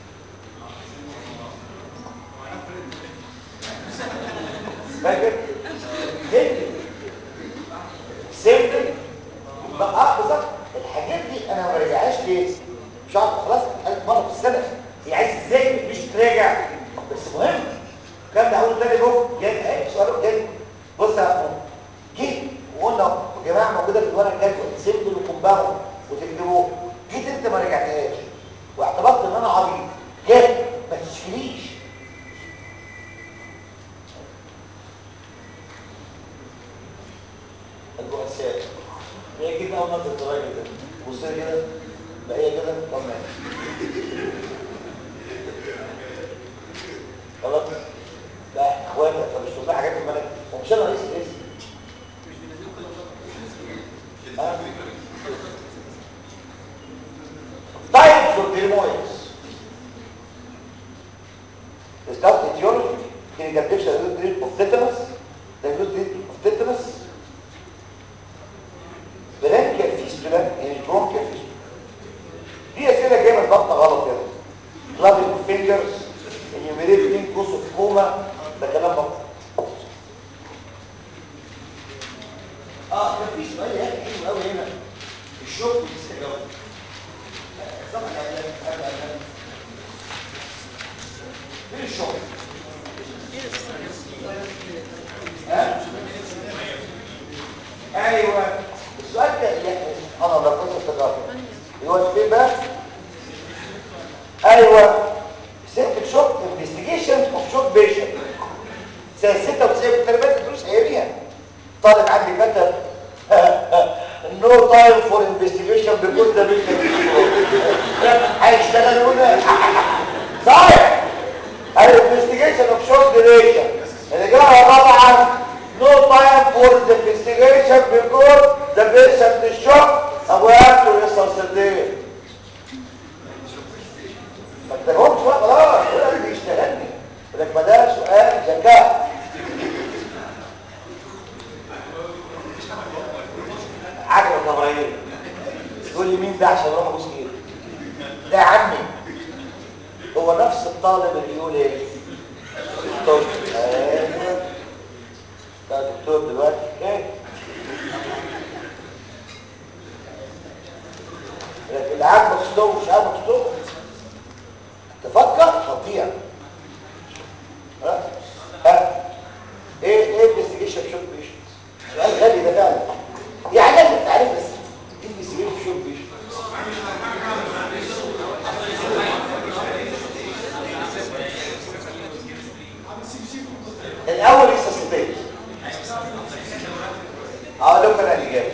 فاكر ganglion simple بقى اه بالظبط الحاجات دي انا ما برجعهاش ليه مش عارف خلاص ألف مره في السنه هي عايز ازاي مش تراجع بس مهم الكلام ده هقوله تاني بكره جاي ايه سؤال جاي بص يا محمود جيت وقلنا يا جماعه موجوده في الورق الجدول سيمبل وكومباوند وتكتبوه جيت انت ما رجعتهاش واعتبرت ان انا عبيط جيت ما تشكليش البؤساء هي كده اول نظره الراجل ده بص لي كده بقى هي كده طمن خلاص لا اخواتي طب مش تقول حاجات في المنهج ومش انا رئيس الاسم ها؟ types of dermoids discuss etiology clinical picture of tetanus diagnosis of tetanus برانكيال فيستولا يعني برونكيال فيستولا دي اسئله جايه من بطن غلط كده كلابينج فينجرز انيوميريتنج كوس اوف كوما ده كلام بطن اه كان في سؤال يعني حلو قوي هنا الشوك والاستجابه طبعا فين الشوك ها ايوه السؤال ده يعني انا لو كنت افتكرت هو فين بقى ايوه سيمبل شوك انفستيجيشن اوف شوك بيشنت سنه 96 كنت انا بدي دروس اياميها طالب عندي كتب نو تايم فور انفستيجيشن بيكوز ذا بيشنت هيشتغلونا صحيح الانفستيجيشن اوف شوك ديوريشن الاجابه طبعا no time for the investigation because the patient is shocked and we have to resuscitate. ما تجاوبش بقى خلاص ولا اللي بيشتغلني يقول لك ما ده سؤال ذكاء عجب يا ابراهيم تقول لي مين ده عشان اروح ابوس ايده ده عمي هو نفس الطالب اللي يقول ايه دكتور ايوه ده دكتور دلوقتي ايه لكن اللي عاجبك صدور مش عاجبك صدور تفكر تطيع ها ها ايه ايه انفستيجيشن شوت بيشنت سؤال غالي ده فعلا دي حاجات انت عارف بس انفستيجيشن شوت بيشنت الاول ريسسيتيت اقول لكم انا الاجابه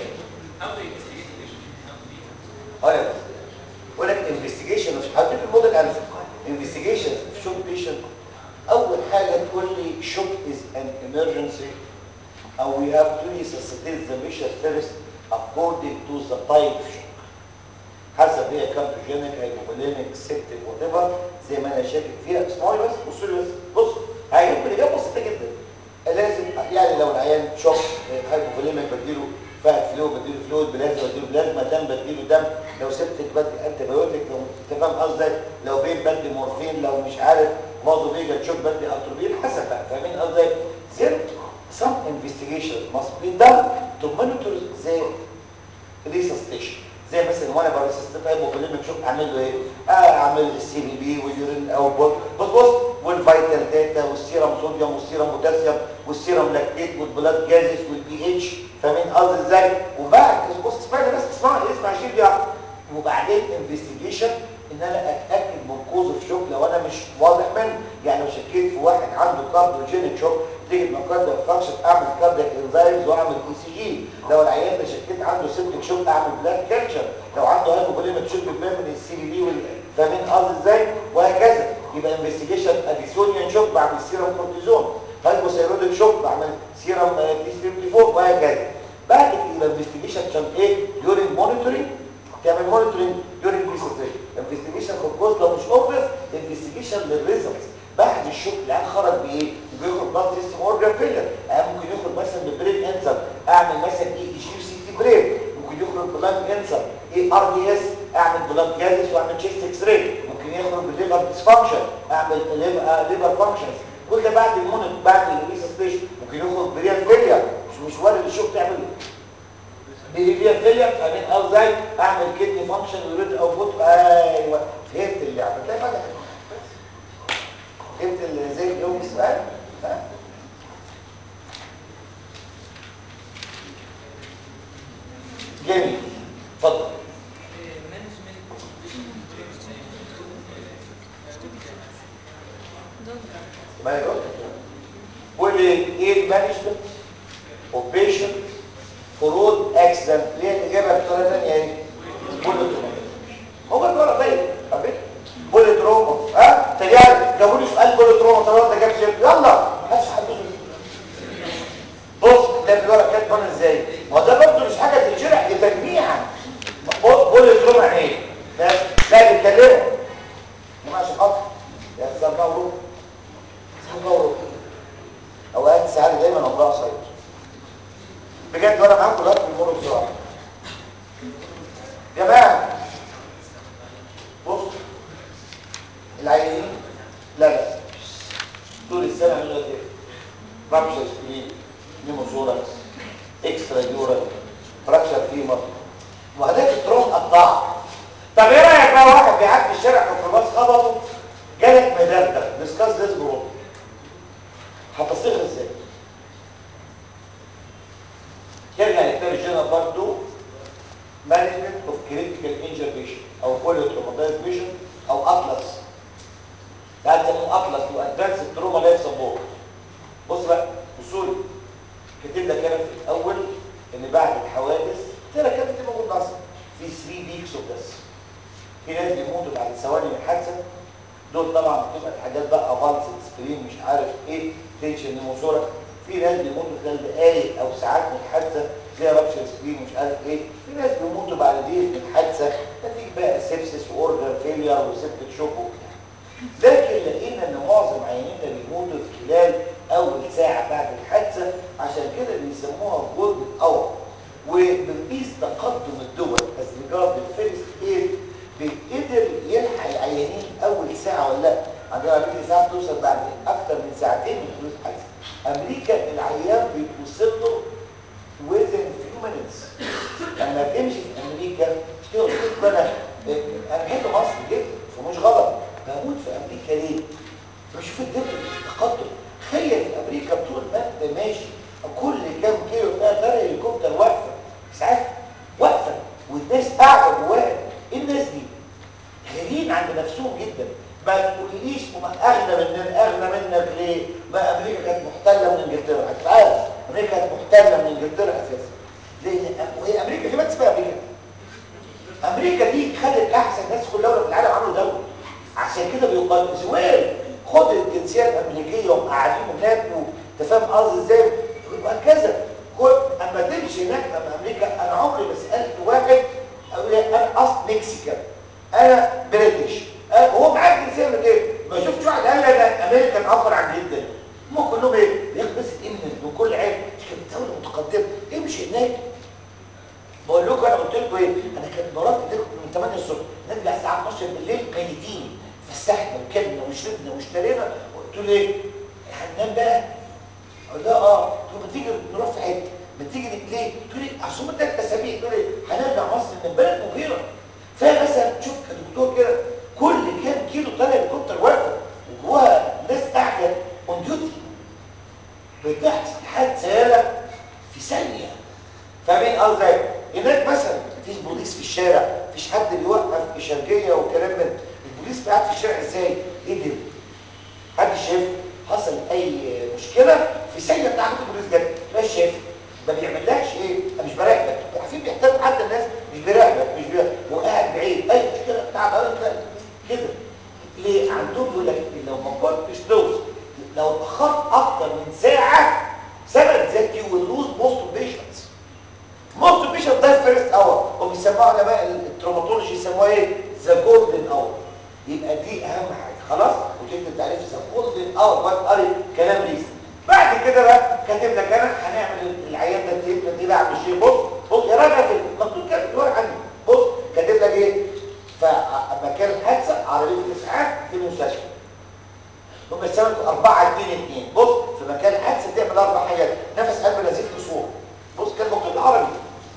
اه يقول لك انفستيجيشن هديك الموديل انسر انفستيجيشن شوك بيشنت اول حاجه تقول لي شوك از ان emergency او we have to resuscitate the patient first according to the type of shock حسب هي كارتوجينيك هايبوفوليميك سيبتيك وات ايفر زي ما انا شاكك فيها اسمعوا لي بس بصوا لي بس بص هيجيب لي اجابه بسيطه جدا لازم يعني لو العيان شوك هايبوفوليميك بديله فات فلو بديله فلويد بلازما بديله بلازما دم بديله دم لو سبتك بدي انتي بايوتيك لو انت فاهم قصدي لو بين بدي مورفين لو مش عارف برضه فيجا تشوك بدي اتروبين حسب بقى فاهمين قصدي زين some investigation must be done to monitor the resuscitation زي مثلا وانا بريسستيت هايبوفوليميك شوك اعمل له ايه آه اعمل السي بي بي واليورين اوتبوت بص بص والفيتال داتا والسيرم صوديوم والسيرم بوتاسيوم والسيرم لاكتيت والبلاد جازس والبي اتش فاهمين قصدي ازاي وبعد بص اسمعني بس اسمعني اسمع شيل ده وبعدين انفستيجيشن ان انا اتاكد من كوز الشوك لو انا مش واضح منه يعني لو شكيت في واحد عنده كارديوجينيك شوك تيجي من كارديو فانكشن اعمل كاردياك انزايمز واعمل اي سي جي لو العيان ده شكيت عنده سيبتك شوك اعمل بلاد كالتشر لو عنده هايبوفوليميك شوك بيبان من السي بي بي فاهمين قصدي ازاي وهكذا يبقى انفستيجيشن اديسونيان شوك بعمل سيرم كورتيزون هايبوثايروديك شوك بعمل سيرم تي 34 وهكذا بعد كده يبقى انفستيجيشن عشان ايه ديورنج مونيتورنج تعمل مونيتورنج ديورنج ريسيرش انفستيجيشن في الكوز لو مش اوبرس انفستيجيشن للريزلتس بعد الشوك العيان خرج بايه بيخرج بلاد سيستم اورجان فيلر ممكن يخرج مثلا ببرين انسر اعمل مثلا اي جي سي تي برين ممكن يخرج بلاد انسر اي ار دي اس اعمل بلاد جازس واعمل تشيست اكس راي ممكن يخرج بالليفر ديسفانكشن اعمل ليفر فانكشنز كل ده بعد المونيت بعد الريسيرش ممكن يخرج بريان فيلير مش مش وارد الشوك تعمل بيهيفير فيلير فاهمين ازاي اعمل كدني فانكشن ويريد اوتبوت ايوه فهمت اللعبه تلاقي بقى فهمت ازاي يوم السؤال ها جميل اتفضل ما يقول وايه المانجمنت اوف بيشنت فرود اكسيدنت ليه الاجابه بطريقه ثانيه ايه بوليت هو الورق طيب عارفين بوليت روما ها تجارب جابوا لي سؤال بوليت روما طب انت جاب سير يلا محدش حد بص ده في الورق كاتب انا ازاي ما ده برضه مش حاجه تتشرح دي تجميعا بوليت روما ايه لا لا بيتكلموا ما عشان خاطر يا سبعه وربع سبعه وربع اوقات ساعات دايما امراه صيد بجد وانا معاكم دلوقتي بيمروا بسرعه يا جماعه بص العيانين لا لا طول السنه من غير ايه رابشر سبلين نيموزوركس اكسترا يورال فراكشر فيمر وهداك التروم قطع طب ايه رايك بقى واحد بيعدي الشارع ميكروباص خبطه جالك مدردر ديسكاس ذس بروبلم هتصيغ ازاي يرجع لكتاب الجنرال بارت 2 مانجمنت اوف كريتيكال انجر بيشن او بوليو تروماتايز بيشن او اطلس ده بيسموه اطلس وادفانس تروما لايف سبورت بص بقى بصوا لي كاتب لك انا في الاول ان بعد الحوادث ترى كانت بتبقى موجود اصلا في 3 ويكس اوف ذس في ناس بيموتوا بعد ثواني من الحادثه دول طبعا بتبقى الحاجات بقى افالسد سكرين مش عارف ايه تنشن نيموثورك في ناس بيموتوا خلال دقايق او ساعات من الحادثه زي رابشر سكرين مش عارف ايه في ناس بيموتوا بعد دقيقه من الحادثه نتيجه بقى سيبسس واورجان فيلير وسبت شوك وبتاع لكن لقينا ان معظم عيانينا بيموتوا في خلال اول ساعه بعد الحادثه عشان كده بيسموها جولد اور وبنقيس تقدم الدول از ريجارد الفيرست ايد بيقدر يلحق العيانين اول ساعه ولا لا عندنا عمليه الاسعاف توصل بعد اكتر من ساعتين من حدوث الحادثه امريكا العيان بيتوصل له within few minutes لما تمشي في امريكا مش كده قلت لكم انا انا بحب مصر جدا ومش غلط بموت في امريكا ليه؟ بشوف الدنيا التقدم تخيل في امريكا طول ما انت ماشي كل كام كيلو تلاقي طياره هليكوبتر واقفه ساعات واقفه والناس قاعده جواها ايه الناس دي؟ غيرين عند نفسهم جدا ما تقوليش وما اغنى مننا اغنى منك ليه؟ ما امريكا كانت محتله من انجلترا هتعرف امريكا كانت محتله من انجلترا اساسا ليه؟ وهي امريكا في بس اسمها امريكا امريكا دي خدت احسن ناس في كل دوله في العالم عملوا دوله عشان كده بيقال زويل خد الجنسيه الامريكيه وهم قاعدين هناك وانت فاهم قصدي ازاي وهكذا خد اما تمشي هناك اما امريكا انا عمري ما سالت واحد اقول له انا اصل مكسيكان انا بريتش أه هو معاه الجنسيه الامريكيه ما شفتش واحد قال لي انا امريكان افضل عن جدا هم كلهم ايه بياخد بس الامن من كل عين مش كانت دوله متقدمه امشي هناك بقول لكم انا قلت لكم ايه انا كانت مراتي تاكل من 8 الصبح نرجع الساعه 12 بالليل ميتين فسحنا وكلنا وشربنا واشترينا قلت له ايه هننام بقى اقول لها اه قلت له ما تيجي نروح في حته ما تيجي ليه تقول لي اصل هم ثلاث اسابيع تقول لي هنرجع مصر من بلد مغيره فمثلا تشوف الدكتور كده كل كام كيلو طالع هليكوبتر واقفه وجواها ناس قاعده اون ديوتي بتحصل حادثه يالا في ثانيه فاهمين قصدي هناك مثلا مفيش بوليس في الشارع مفيش حد بيوقف اشارجيه وكلام من البوليس قاعد في الشارع ازاي ايه ده حد شايف حصل اي مشكله في ثانيه بتاعت البوليس جت مش شايف ما بيعملهاش ايه انا مش براقبك عارفين بيحترم حتى الناس مش بيراقبك مش بيراقبك هو قاعد بعيد اي مشكله بتاع ده كده ليه عندهم يقول لك لو ما كنتش توصل لو اتاخرت اكتر من ساعه سبب ذات يو ويل لوز موست اوف بيشنتس موست بيشنت ده فيرست اور وبيسموها علماء التروماتولوجي يسموها ايه ذا جولدن اور يبقى دي اهم حاجه خلاص وتكتب تعريف ذا جولدن اور وات قري كلام ريسن بعد كده بقى كاتب لك انا هنعمل العيان ده التيب دي بقى عم الشيء بص بص يا راجل في مكتوب كده في الورق عندي بص كاتب لك ايه فمكان الحادثه عربيه الاسعاف في المستشفى هم السبب 4 2 2 بص في مكان الحادثه بتعمل اربع حاجات نفس قلب نزيف كسور بص كان مكتوب بالعربي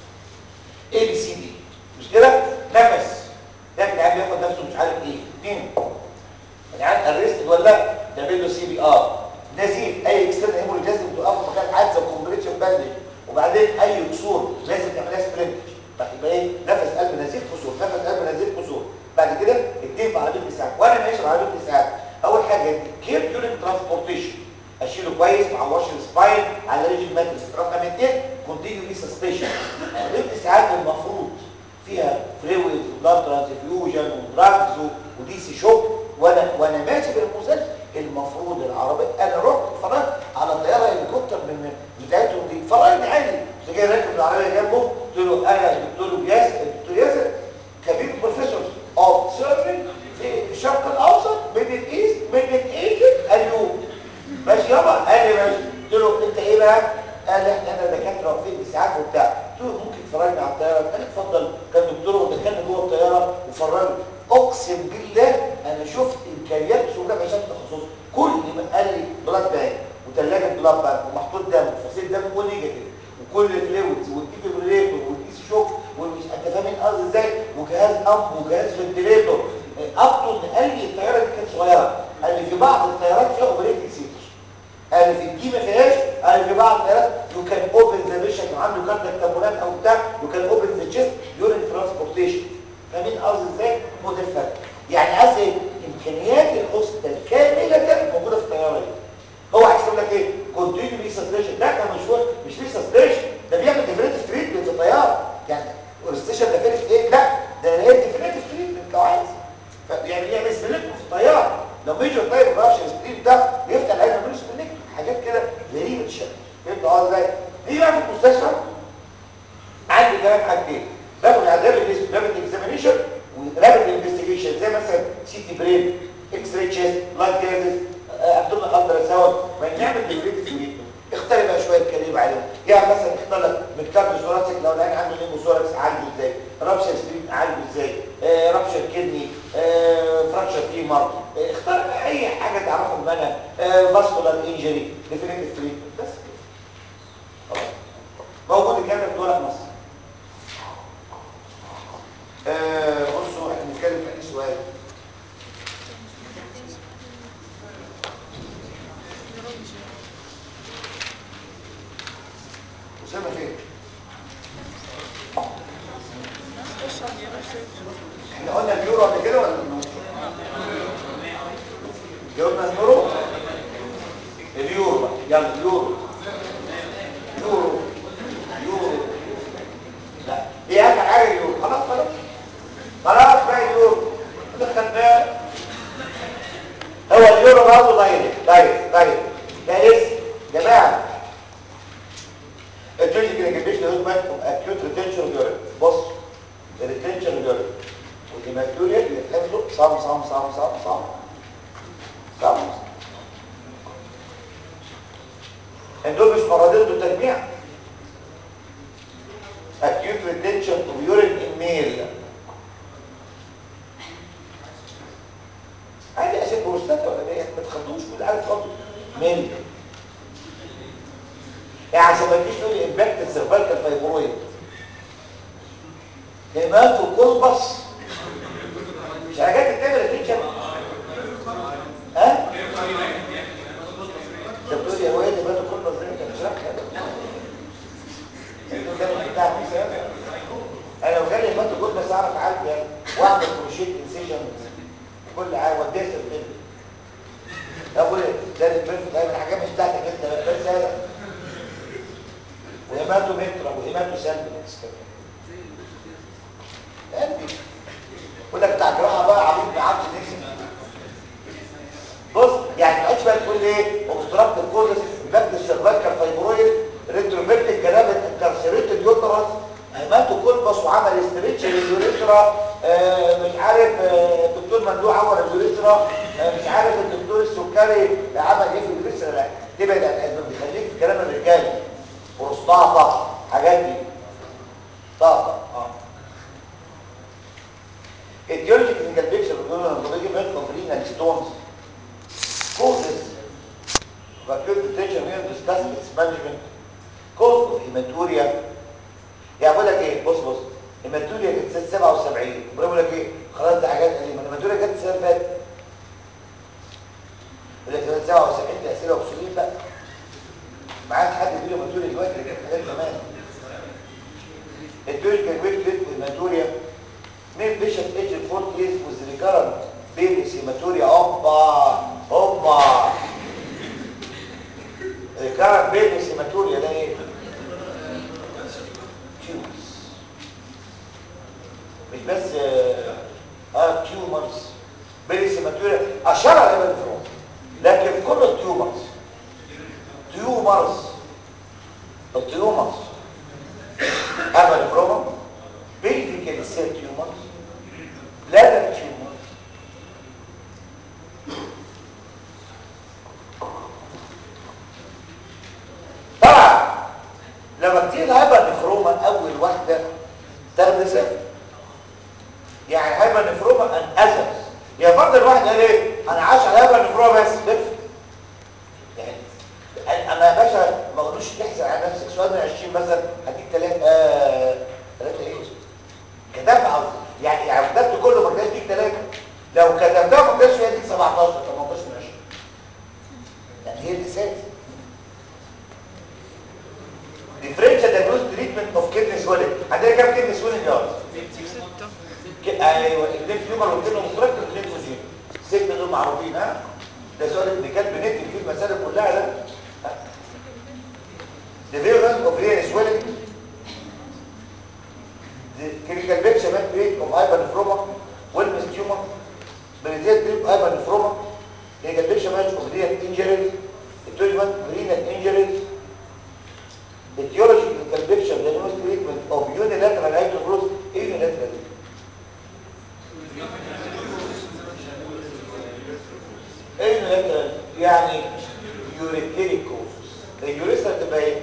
اي بي سي دي مش كده نفس ده العيال بياخد نفسه مش عارف ايه اثنين العيال ارست ولا تعمل له سي بي ار نزيف اي اكسترن هيموريجازم بتوقف في مكان حادثه وكومبريشن باندج وبعدين اي كسور لازم تعملها سبرنت يبقى ايه نفس قلب نزيف كسور نفس قلب نزيف كسور بعد كده اثنين في عربيه الاسعاف وانا ماشي في عربيه الاسعاف اول حاجه كير ديورنج ترانسبورتيشن اشيله كويس مع واشر سباين على ريجن ماتريس رقم اثنين كونتينيو ريسسبيشن عربيه الاسعاف المفروض فيها فلويدز وبلاد ترانسفيوجن ودراجز ودي سي شوك وانا وانا ماشي في المستشفى المفروض العربيه انا رحت اتفرجت على طياره هليكوبتر من بتاعتهم دي فرجني عادي كنت جاي راكب العربيه جنبه قلت له انا الدكتور ياسر الدكتور ياسر كبير بروفيسور اوف سيرجن في الشرق الاوسط من الايست من الايجيبت اليوم ماشي يابا قال لي ماشي قلت له انت ايه بقى قال لي احنا انا دكاتره واقفين بالساعات وبتاع قلت له ممكن تفرجني على الطياره قال لي اتفضل كان دكتور ودخلني جوه الطياره وفرجني اقسم بالله انا شفت امكانيات شو ده عشان تخصص كل ما قال لي بلاد بانك وثلاجه بلاد بانك ومحطوط دم وفصيل دم ونيجاتيف وكل الفلويدز والديفيبريليتور والدي سي شوك والمش انت فاهمين قصدي ازاي وجهاز امب وجهاز فنتليتور ابطل قال لي الطياره دي كانت صغيره قال لي في بعض الطيارات فيها اوبريتنج سيتر قال لي في دي ما فيهاش قال لي في بعض الطيارات يو كان اوبن ذا بيشن عنده كاردياك تامبونات او بتاع يو كان اوبن ذا تشيست ديورنج ترانسبورتيشن فاهمين قصدي ازاي هو ده الفرق يعني قصدي امكانيات الهوستل كامله موجوده في الطياره دي هو عايز يقول لك ايه كونتينيو ريسستريشن لا ده مش مش ريسستريشن ده بيعمل ديفينيتيف تريتمنت في الطياره يعني الريسستريشن ده فيرست ايه لا ده هي ديفينيتيف تريتمنت لو عايز يعني يعمل سبليكتوم في الطياره لو ميجر طيب ما بيعرفش السبليت ده يفتح العين ما بيعملش سبليكتوم حاجات كده غريبه الشكل فهمت اه ازاي دي بقى في المستشفى عندي كمان حاجتين باخد عذاب رابط اكزامينيشن ورابط انفستيجيشن زي مثلا سي تي برين اكس راي تشيست بلاد جازز ابدومن الترا ساوند ما نعمل ديفريتيف تريتمنت اختار بقى شويه كلام عليهم يعني مثلا اختار لك بالكارد ثوراسيك لو العين عنده نيمو ثوركس عالجه ازاي رابشر سبرين عالجه ازاي آه رابشر كدني آه فراكشر فيمر آه اختار اي تعرفهم منها فاسكولار انجري ديفينيتيف تريتمنت بس كده خلاص موجود الكلام ده في دول مصر آه بصوا احنا بنتكلم في اي سؤال اسامه فين احنا قلنا اليورو قبل كده ولا النور جاوبنا اليورو اليورو بقى يلا اليورو يورو يورو لا ايه اهم حاجه اليورو خلاص خلاص خلاص بقى اليورو دخل بقى هو اليورو برضه دايركت دايركت دايركت ده اسم جماعه الجوجي كده جبت له هوزمان اكيوت ريتنشن يورين بص الريتنشن يورين والهيماتوريا اللي بتحفظه صام صام صام صام صام صام ان دول مش مرضين دول تجميع acute retention of urine in male عادي اسيب بروستات ولا ايه ما تخدوش كل حاجه خالص ميل يعني عشان ما تجيش تقول لي امباكت السيرفايكال فايبرويد هيماتو كولبس مش حاجات بتعمل ريتنشن ها انت بتقول لي هو ايه هيماتو كولبس ده انت مش رايح بتاع انا لو جالي هيماتو كولبس اعرف اعالج يعني واعمل كروشيت انسيجن كل حاجه وديها في اقول ايه ده البرف ده الحاجات مش بتاعتك انت بس هذا وهيماتو مترا وهيماتو سامبلكس قلبي يقول لك بتاع الجراحه بقى عبيط ما عادش نكسب بص يعني ما تقعدش بقى تقول لي ايه اوبستراكتيف كوزس باك السيرفايكال فايبرويد ريتروفيرتيك جرافيت انكارسيريتد يوترس هيماتو كولبس وعمل استريتش لليوريثرا آه مش عارف آه الدكتور ممدوح عور اليوريثرا آه مش عارف الدكتور السكري عمل ايه في اليوريثرا لا تبعد عن الاسباب بيخليك في كلام الرجاله بروستاتا حاجات دي طاقه اه etiologic clinical picture of urine and body milk of renal stones causes of acute retention we have discussed its management cause of hematuria يعني بقول لك ايه بص بص هيماتوريا جت سنه 77 بقول لك ايه خلاص ده حاجات قديمه الهيماتوريا جت السنه اللي فاتت يقول لك سنه 77 دي اسئله وصولين بقى معاك حد بيقول هيماتوريا دلوقتي اللي كانت حاجات زمان البيركل ويك ليت هيماتوريا مين بيشنت ايج 4 كيس وذ ريكارنت بيبس هيماتوريا اوبا اوبا ريكارنت بيبس هيماتوريا ده ايه تيومرز مش بس اه تيومرز بيبس هيماتوريا اشار على الفروم لكن كل التيومرز تيومرز التيومرز هذا الفروم بيلفيكال سيل تيومرز بلادر تيومرز طبعا لما بتيجي الهايبر نفروما اول واحده تاخد سن يعني هايبر نفروما ان اساس يا فرض الواحد قال ايه انا عايش على هايبر نفروما بس بف يعني انا يا باشا ما اقولوش تحزن على نفسك سؤال من 20 مثلا هديك ثلاثه آه ثلاثه ايه كتبت عاوز يعني يعني كتبت كله ما كتبتش ثلاثه لو كتبتها ما كتبتش هديك 17 18 من 20 يعني هي الاساس differential diagnostic treatment of kidney swelling عندنا كام كدني swelling يا ك- ايوه اثنين تيومر واثنين مستركت واثنين فوجين الست دول معروفين ها ده سؤال ابن كلب نكتب فيه المسائل كلها ده ها؟ the virulence of renal swelling the clinical picture may create of hypernephroma wellness tumor present trip hypernephroma clinical picture match of renal injuries treatment of renal injuries etiology clinical picture diagnostic treatment of unilateral hydrophilus unilateral unilateral يعني urethric causes اليوريثرا تبقى ايه؟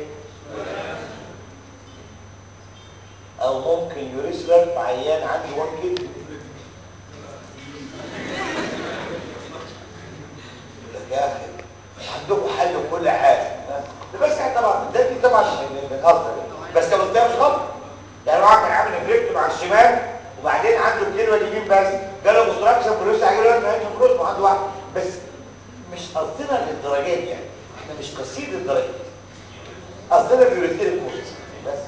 او ممكن يوريثرا في عيان عنده وان كدني يا اخي عندكم حل لكل حاجه ده بس احنا طبعا ده دي طبعا بنهزر بس لو قلتها مش غلط يعني واحد كان عامل افريكتوم على الشمال وبعدين عنده الكلمه اليمين بس جاله كونستراكشن فلوس هيجي له ما فلوس ما عنده واحد بس مش قصدنا للدرجات يعني احنا مش قاصدين للدرجات قصدنا بيوريتير كورس بس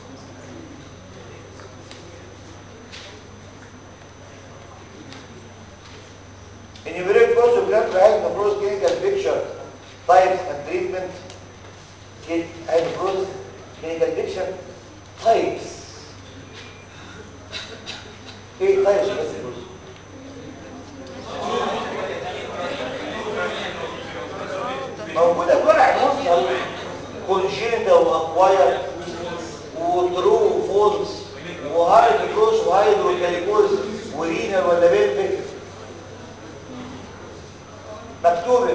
enumerate cause of blood trial nephrosis clinical picture types and treatment nephrosis clinical picture types ايه types بس nephrosis موجودة جرعة مصر كونجينيتا واكواير وترو وفولز وهايدروكروس وهايدروكاليكوز ورينال ولا بيلفيك مكتوبة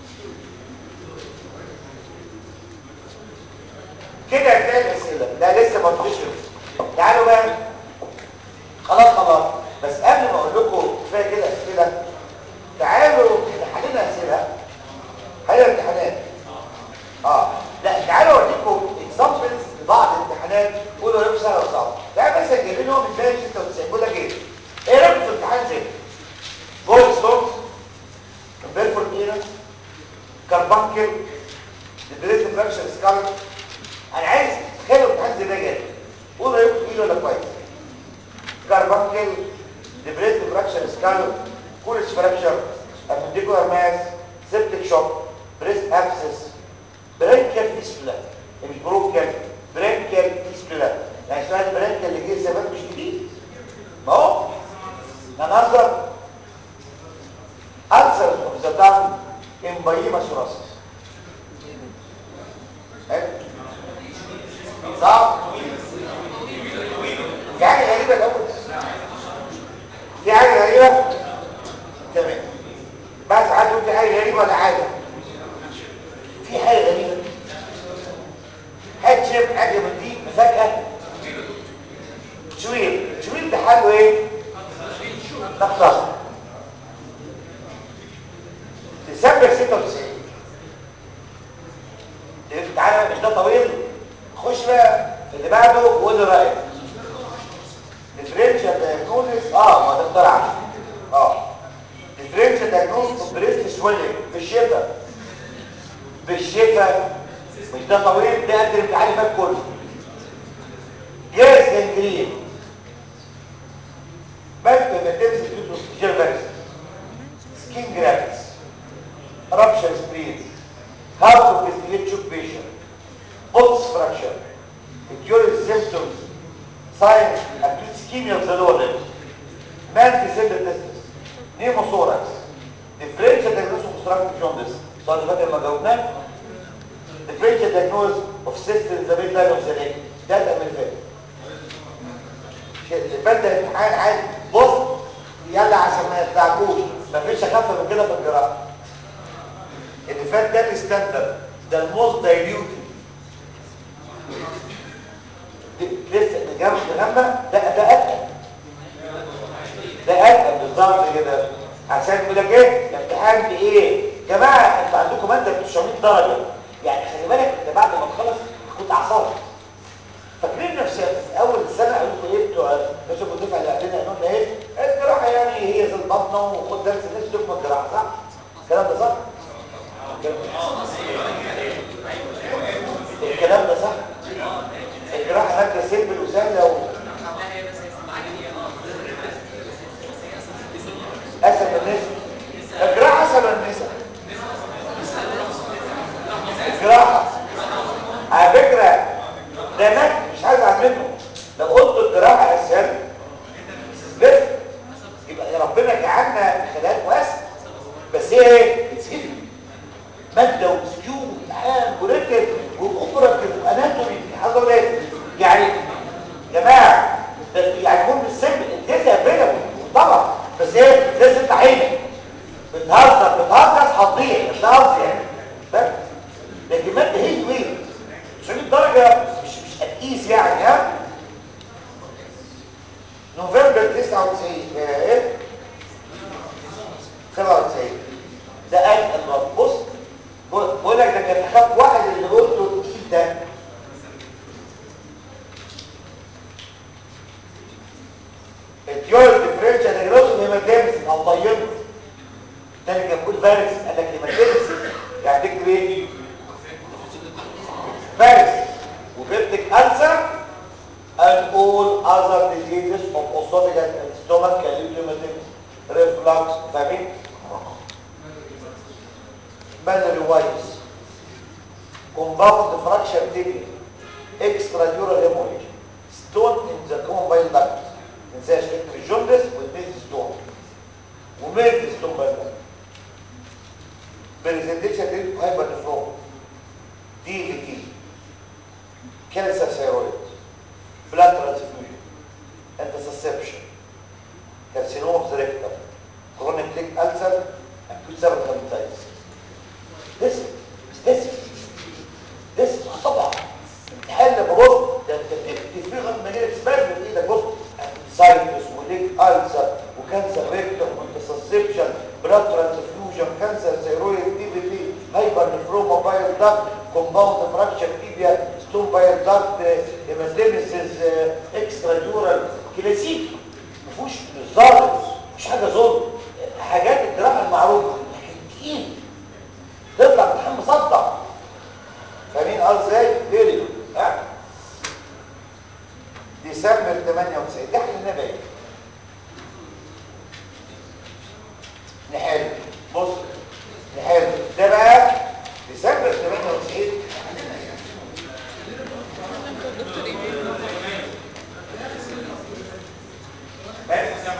كده هتلاقي الأسئلة لا لسه ما تخش تعالوا بقى خلاص خلاص بس قبل ما اقول لكم كفايه كده اسئله تعالوا حلينا اسئله حلينا امتحانات اه لا تعالوا اوريكم اكزامبلز لبعض الامتحانات قولوا لكم سهله وصعبه تعالوا مثلا جايبين هو من باب 96 بيقول لك ايه ايه رايكم في امتحان زي جول ستونز بيرفورت اينا كاربانكل ديبريت فراكشر سكال انا عايز تخيلوا امتحان زي ده جاي قولوا رايكم ايه ولا كويس كاربانكل ديبريت فراكشر سكال كولس فراكشر ابنديكولار ماس سيبتيك شوك بريست ابسس برينكال فيسبولا مش بروكال برينكال فيسبولا يعني سؤال برينكال اللي جه زمان مش جديد ما هو ننظر ulcers of the tongue emphysema thoracis حلو صح في حاجه غريبه الاول في حاجه غريبه تمام بس حد يقول في حاجه غريبه ولا حاجه في حاجه غريبه حد شاف حاجه من دي مفاجاه شويل شويل ده حاله ايه نقص ديسمبر 96 تعالى مش ده طويل خش بقى اللي بعده وقول لي رايك ديفرنشال دايجنوستس اه ما ده اخترع اه ديفرنشال دايجنوستس بريست سويلنج في الشفا في الشفا مش ده طويل ده قد الامتحان اللي فات كله يس جنجرين بكتب ماتيريال تيوتروس جيرفكس سكين جرافيكس rupture spleen, heart of displaced tube patient, pulse fracture, curious symptoms, signs, acute ischemia of the lower limb, man-descended testis, pneumothorax, differential diagnosis of obstructive jaundice, السؤال اللي فاكر ما جاوبناه differential diagnosis of cyst in the midline of the leg ده الأمر اللي فات اللي فات ده امتحان عادي بص يلا عشان ما يتلعبوش مفيش اخف من كده في الجراحه اللي فات ده الستاندرد ده الموست دايليوتد لسه نجمع نجمع ده ده اتقل ده اتقل بالظبط كده عشان يقول لك ايه الامتحان بايه يا جماعه انتوا عندكم ماده ب 900 درجه يعني خلي بالك انت بعد ما تخلص كنت اعصابك فاكرين نفسي في اول السنه قالوا لكم ايه بتوع الناس ابو الدفعه اللي قبلنا قالوا لنا ايه الجراحه يعني هي زي البطنه وخد درس الناس تكمل الجراحه صح الكلام ده صح الكلام ده صح الجراحه ماده سيمبل وسهله و... اسهل من النساء الجراحه اسهل من النساء الجراحه على فكره ده مات مش عايز منه لو قلت الجراحه اسهل بس يبقى ربنا جعلنا خلايا واسع بس هي ايه بتسهل ماده وسكيو وامتحان وركب واوبراتيف واناتومي حاجه ولاد يعني يا جماعه ده يعني مهم السم الجزء بينك طبعا بس ايه لازم تعينك بتهزر بتهزر هتضيع بتهزر يعني بس لكن ماده هي وين 900 درجه مش مش هتقيس يعني ها نوفمبر 99 ايه 97 ده اتقل برضه تاني كان بيقول فيروس قال لك ايمرجنسي يعني تكتب ايه فيروس وبيبتك ألسر and all other diseases of esophagus and stomach calcium reflux فاهمين؟ binary wise compound fracture tibia extradural hemorrhage stone in the common bile duct ما تنساش تكتب الجوندس والميز ستون وميز ستون بile duct بريزنتيشن دي هايبر نفرون دي في تي كانسر ثيرويد بلاد ترانسفيوجن انتسسبشن كارسينوم اوف ذا ريكتم كرونيك ليك ألسر اكيوت سيرفيكال لسه لسه لسه طبعا امتحان ببص ده انت تفريغ لما جيت سبازم في ايدك بص سايتس وليك ألسر وكانسر ريكتم وانتسسبشن بلاد ترانسفيوجن كانسر ثيرويد دي في تي هايبر نفروما بايل داكت كومباوند فراكشر تيبيا ستون بايل داكت هيماتيمسيس اكسترا ديورال كلاسيكي ما فيهوش ظالم مش حاجه ظلم حاجات الجراحه المعروفه لكن تقيل تطلع امتحان مصدع فاهمين قال ازاي؟ فيري ها ديسمبر 98 ده احنا نبعد نحل بص نحل ده بقى ديسمبر 98 دكتور ايه بس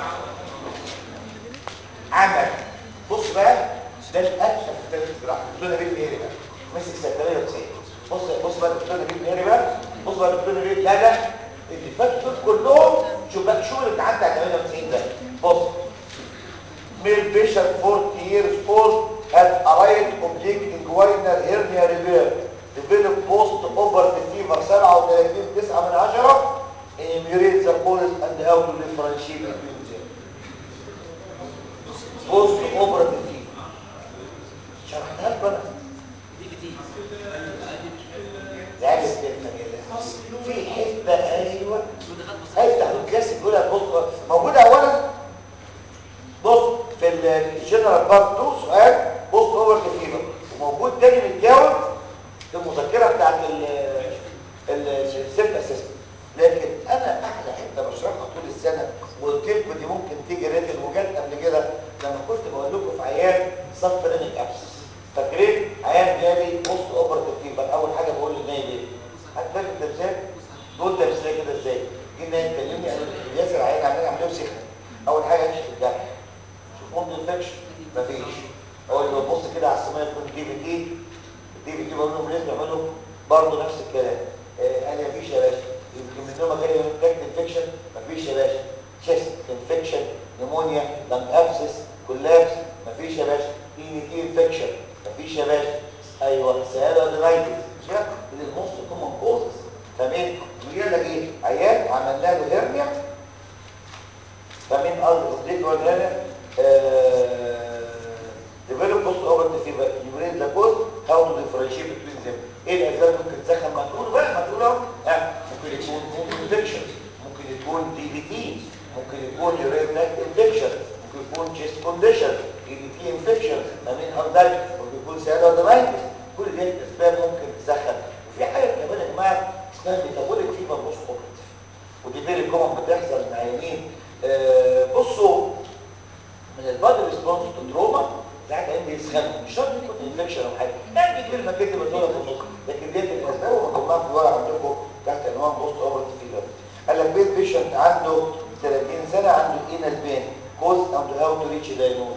عندك بص بقى ده الاسف في تاريخ الجراحه دكتور نبيل ميري بقى مسك سكريه 90 بص بص بقى دكتور نبيل ميري بقى بص بقى دكتور نبيل لا لا اللي فاتوا دول كلهم شوف بقى شو اللي عدى على 98 ده بص male patient 40 years old had arrived oblique inguinal hernia repair developed post operative fever 37 9 من 10 enumerate the causes and how to differentiate between them post operative fever شرحتها لكم انا لا في حته ايوه هيفتح الكلاسيك يقول لك بص موجوده اولا بص في الجنرال بارت 2 سؤال بص اوفر فيفر وموجود تاني متجاوب في المذكره بتاعت السيلف اسيستنت لكن انا احلى حته بشرحها طول السنه وقلت لكم دي ممكن تيجي ريتن وجت قبل كده لما كنت بقول لكم في عيان صف رينيك ابسس فاكرين عيان جالي بص اوفر فيفر اول حاجه بقول للنايب ايه هتفكر التمثال دول تمثيليه كده ازاي جه النايب كلمني قال لي ياسر عيان عمال عمليه وسخن اول حاجه اكشف الجرح ممكن انفكشن مفيش اقول له بص كده على السماء يكون دي في تي دي في تي بقول لهم لازم يعملوا برضه نفس الكلام آه انا مفيش يا باشا يمكن منهم جاي باك انفكشن مفيش يا باشا تشيست انفكشن نيمونيا لانج ابسس كولابس مفيش يا باشا اي تي انفكشن مفيش يا باشا ايوه سياده ادرايتس مش كده من الموست كومن كوزز فاهمين ويقول لك ايه عيان عملنا له هرنيا فمين قال دي ولا هنا develop post operative fever enumerate the cause how to differentiate between them ايه الاسباب ممكن تسخن ما تقولوا بقى ما تقولوا ها ممكن يكون انفكشن ممكن يكون دي بي تي ممكن يكون يورين تراكت انفكشن ممكن يكون chest كونديشن دي بي تي انفكشن امين هاردايت ممكن يكون سيادة درايتس كل دي الاسباب ممكن تسخن وفي حاجه كمان يا جماعه اسمها ميتابوليك فيبر بوست اوبريتيف ودي فيري كومن بتحصل مع عيانين آه بصوا من البادي ريسبونس تو تروما ساعات عين بيسخنوا مش شرط يكون انفكشن او حاجه يعني كتير ما كده بتقولها في النص لكن ديت الاسباب ومجموعه في الورقه عندكم تحت عنوان بوست اوبريتيف فيبر قال لك بيت بيشنت عنده 30 سنه عنده اينال بين كوز اند هاو تو ريتش دايجنوز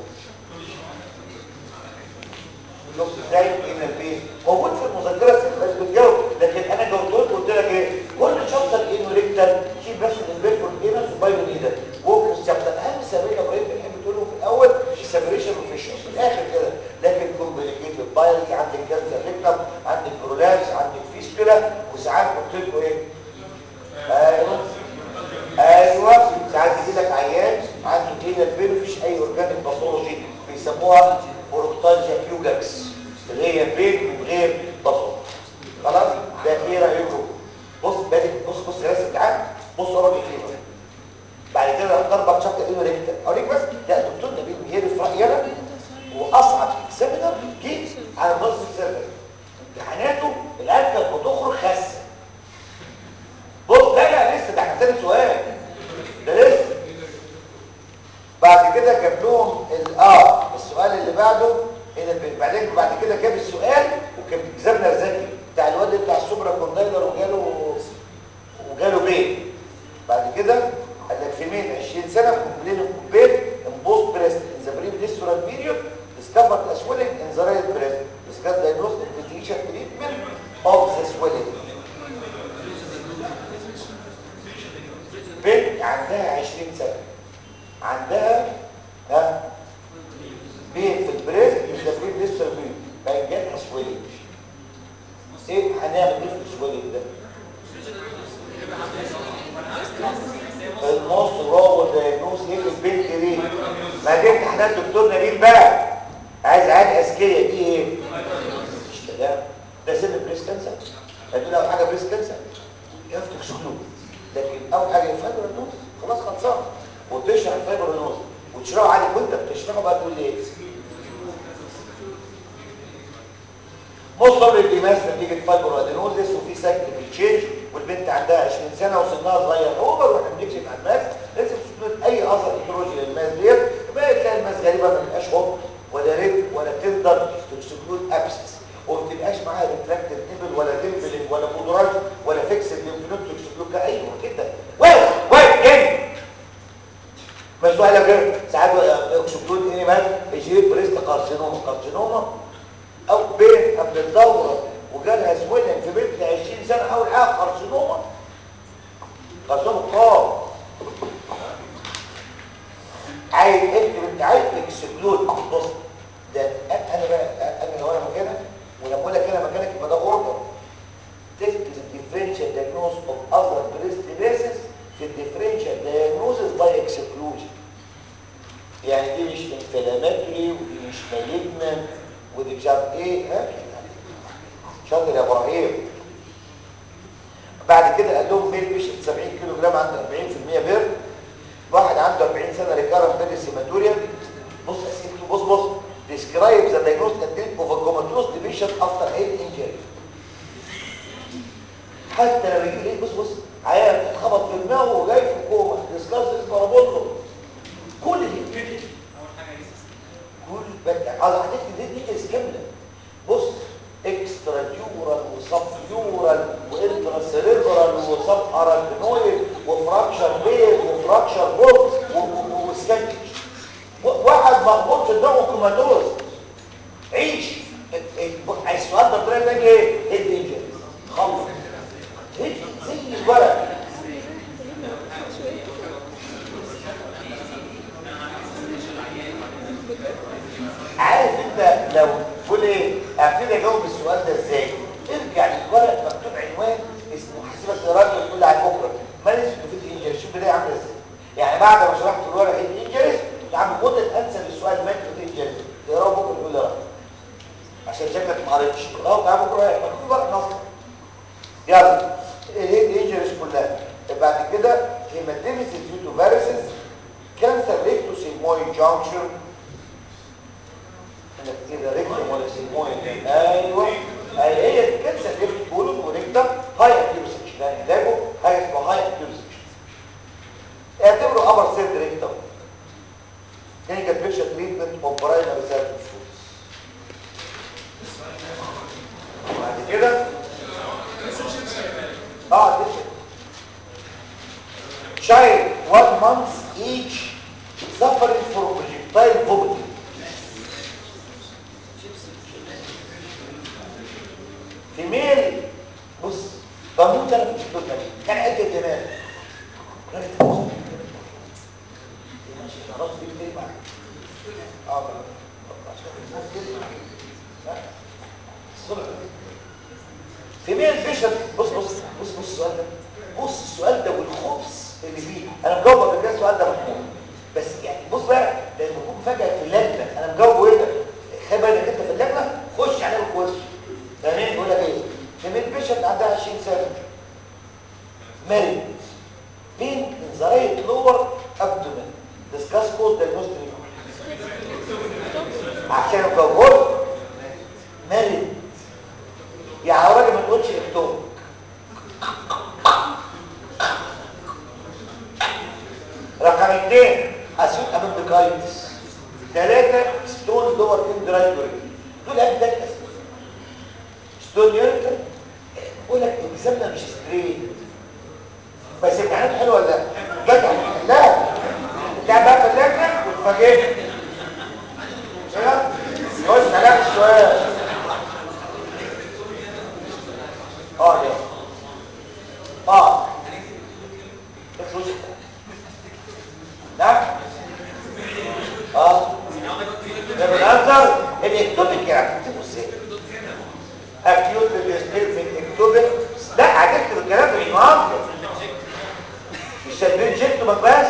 شفت ازاي ان البين موجود في المذكره بس بتجاوب لكن انا جاوبت لك قلت لك ايه كل شابتر انه ريكتال شيل بس البيرفور اينس وبايلو نيدل ووك الشابتر اهم سببين ابراهيم بنحب تقولهم في الاول السيبريشن وفيشن في الاخر كده لكن كومبليكيتد بايلز عندك كانسر ريكتم عندك برولابس عندك فيستولا وساعات قلت لكم ايه ايوه ايوه ساعات يجي لك عيان عنده اينال بين مفيش اي اورجانيك باثولوجي بيسموها بروكتالجيا فيوجاكس اللي هي بين من غير بصر خلاص ده ايه رايكم بص بادئ بص بص راسم تعال بص راجل فيه بعد كده رحت اربع شابتر ايه ريكتر اوريك بس لا دكتور نبيل مهير في رايي انا هو بعده هنا البين بعدين بعد كده جاب السؤال وكان جذبنا ذكي بتاع الواد بتاع السوبرا كوندايلر وجاله وجاله بين بعد كده قال لك في مين 20 سنه كومبلين بين ان بوست بريست ان ذا بريف ديستورال بيريود discovered a swelling in the right breast discussed diagnosed investigation treatment of the swelling بنت عندها 20 سنه عندها ها بين في البريست اذا بريف ديستورال بيريود بقى جالها swelling ايه هنعمل ايه في السويلنج ده الموست رو دايجنوز ايه في البنت دي ما دي امتحانات دكتور نبيل بقى عايز عيال اذكياء دي ايه مش كلام ده سن بريس كانسر هتقول اول حاجه بريس كانسر يفتح شكله لكن اول حاجه فايبر النوز خلاص خلصان وتشرح الفايبر النوز وتشرحه عادي وانت بتشرحه بقى تقول لي ايه مصدر الدماغ نتيجه فايبر ادينوزيس وفي سكت في التشينج والبنت عندها 20 سنه وسنها صغير اوفر واحنا بنكشف على الماس لازم تثبت اي اثر ايكولوجي للماس ديت يبقى تلاقي الماس غالبا ما بيبقاش هوب ولا ريد ولا تندر تكسكلود ابسس وما بتبقاش معاها ريتراكتد نيبل ولا ديمبلنج ولا بودراج ولا فيكسد ليمفنود تكسكلود ايوه كده واقف واقف جامد مش سؤال غير ساعات اكسكلود ايه بقى يجيب بريست كارسينوما كارسينوما او بين قبل الدوره وجالها سويلن في بنت 20 سنه اول حاجه كارسينوما كارسينوما قاب عايز اكتب انت عايز اكسكلود بص ده انا بقى انا لو انا مكانك ولما اقول لك انا مكانك يبقى ده اوردر تكتب الديفرنشال دايجنوز اوف اذر بريست بيسز في الديفرنشال دايجنوزز باي اكسكلوجن يعني دي مش انفلاماتوري ودي مش مالجنت ودي مش عارف ايه ها شاطر يا ابراهيم بعد كده قال لهم ميل مش 70 كيلو جرام عنده 40% بير واحد عنده 40 سنه ريكارنت بيرس هيماتوريا بص اسئلته بص بص describe the diagnostic date of a comatose division after head injury حتى لو يجي ليه بص بص عيان اتخبط في دماغه وجاي في كوما ديسكاس اسبرابولو كل اللي كل بدك عايز هتكتب دي دي كامله بص اكسترا ديورال وسب ديورال وانترا سيريبرال وسب ارابينويد وفراكشر بيز وفراكشر بول وسكانتش واحد مخبوط في دماغه كوماتوز عيش السؤال ده بطريقه ثانيه ايه؟ هيد انجري خلص هيد زي الورق عارف انت لو تقول ايه ابتدي اجاوب السؤال ده ازاي ارجع للورق مكتوب عنوان اسمه حسابك ايراد وتقول لي على بكره ما لسه في الانجري شوف ده عامله ازاي يعني بعد ما شرحت الورق ايه الانجريز يا عم خد الانسر للسؤال مات في الانجريز تقراه بكره تقول لي رأيك عشان شكلك ما قريتش اهو تعال بكره رايح مكتوب ورق نص يلا ايه الانجريز كلها بعد كده هيماتيمسيس ديو تو فيروسز كانسر ريكتو سيمويد جانكشن كده ريكتوم ولا سيمويد ايوه اي هي كانسر ريكتو كولون وريكتم هاي اكيورو سكشن يعني علاجه هاي اسمه هاي اكيورو سكشن اعتبره ابر سيد ريكتم كلينيكال بيكشر تريتمنت اوف برايمري سيرفيس بعد كده اه تشك child one month each suffering from projectile vomiting فيميل بص بموت انا في الدكتور ده كان قد الدماغ راجل تبص ماشي خلاص دي كتير بقى اه فيميل بيشرب بص بص بص بص السؤال ده بص السؤال ده والخبز اللي فيه انا مجاوبك قبل كده السؤال ده محمود بس يعني بص بقى ده بكون فجاه في اللجنه انا مجاوبه ايه ده خلي بالك انت في اللجنه خش عليه بالكويس فاهمين بيقول لك ايه فيميل بيشرب عندها 20 سنه ماري بين انزرايت لور ابدومين ديسكاس كوز دايجنوستيك عشان الجوهر ماري يعني راجل ما تقولش اكتوب رقم اثنين اسيوت ابندكايتس ثلاثة ستون دور اتنين دراي يوريتر دول قبل ده الاساس ستون يوريتر بقول لك اكزامنا مش ستريت بس امتحانات حلوه ولا لا؟ جدع لا انت قاعد بقى في اللجنه وتفاجئني كده خش عليها بالسؤال اه يا اه اخرج نعم اه ده بالانسر الاكتوبيك يعني بتكتبه ازاي اكيوت ديستربنج اكتوبيك لا هتكتب الكلام مش مهندس مش شايفين جبته بس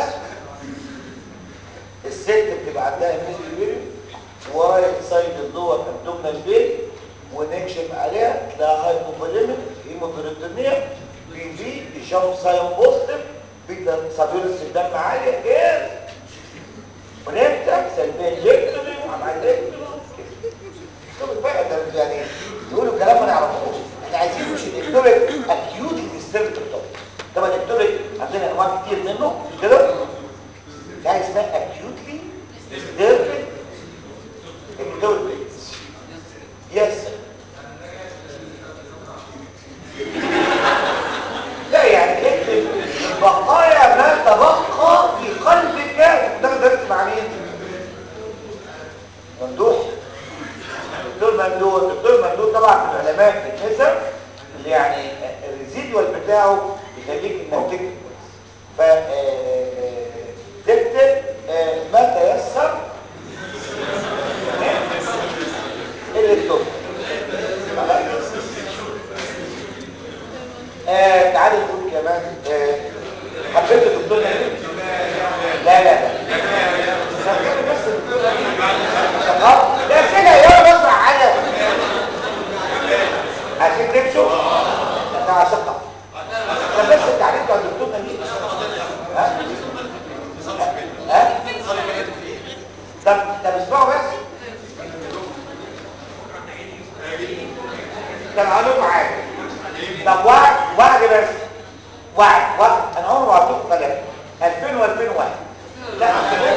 الست بتبقى عندها ميزي ورايت سايد اللور ابدومينال بين ونكشف عليها تلاقيها هايبوفوليميك هيموبريتونيا بي في بيشوف ساين بوزيتيف بيتا سابيولس الدم عاليه ايه ونفتح سلبيه جبتني وعملت شوف بقى ده يعني يقولوا كلام ما نعرفوش احنا عايزين مش الاكتوبيك اكيوت ديستربنج طبعا الاكتوبيك عندنا انواع كتير منه مش كده في حاجه اسمها اكيوتلي ديستربنج اكتوبيك يس لا يعني اكتب بقايا ما تبقى في قلبك ده درس مع مين ممدوح دكتور ممدوح دكتور ممدوح طبعا من علماء النساء اللي يعني الريزيدوال بتاعه يخليك انك تكتب ف تكتب ما تيسر الكتب آه تعالوا نقول كمان آه حبيت الدكتور نبيل لا لا لا شغال بس الدكتور نبيل شغال لا سنة يا بسرع على عشان تمشوا لا عشان لا بس انت عليك على الدكتور نبيل ها ها طب طب اسمعوا بس تعالوا معايا طب واحد واحد بس واحد واحد انا عمري ما هعطيكم ثلاثه 2000 و2001 لا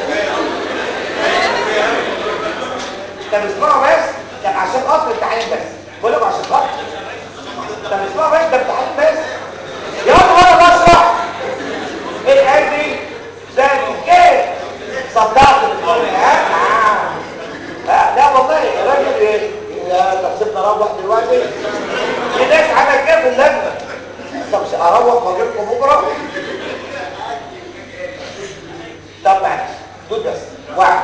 طب اسمعوا بس طب عشان خاطر الامتحان بس بقول لكم عشان خاطر طب اسمعوا بس ده امتحان بس يلا انا بشرح الحاجه دي ده كام صدعت بالفرق ها ها لا والله يا راجل ايه يا طب سيبنا اروح دلوقتي في ناس عمل كده في اللجنه طب اروح واجيبكم بكره طب معلش دول بس واحد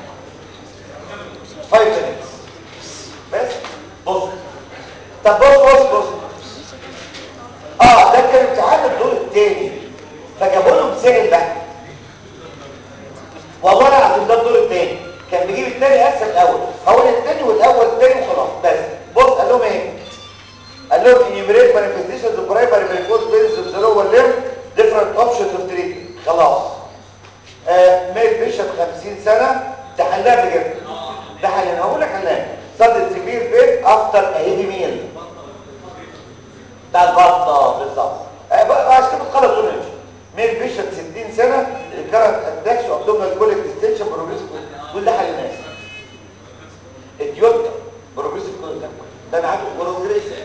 فايف مينتس بس بص طب بص بص بص اه ده كان امتحان الدور الثاني فجابوا لهم سهل بقى والله العظيم ده الدور الثاني كان بيجيب الثاني اسهل الاول هقول الثاني والاول الثاني وخلاص بس بص قال لهم ايه قال لهم enumerate manifestations of primary menopause pains of the lower limb different options of treatment خلاص آه ميل بيشن 50 سنه ده حلها بجد ده حلها هقول لك حلها صدر سيفير بين افتر هيفي ميل بتاع البطه بالظبط آه بقى عشان كده بتخلص دول ميل بيشن 60 سنه ريكارنت اتاكس وابدومينال كوليك ديستنشن بروجريسيف كل ده حل الناس اديوتا بروجريسيف كوليك ده انا عارف بروجريسيف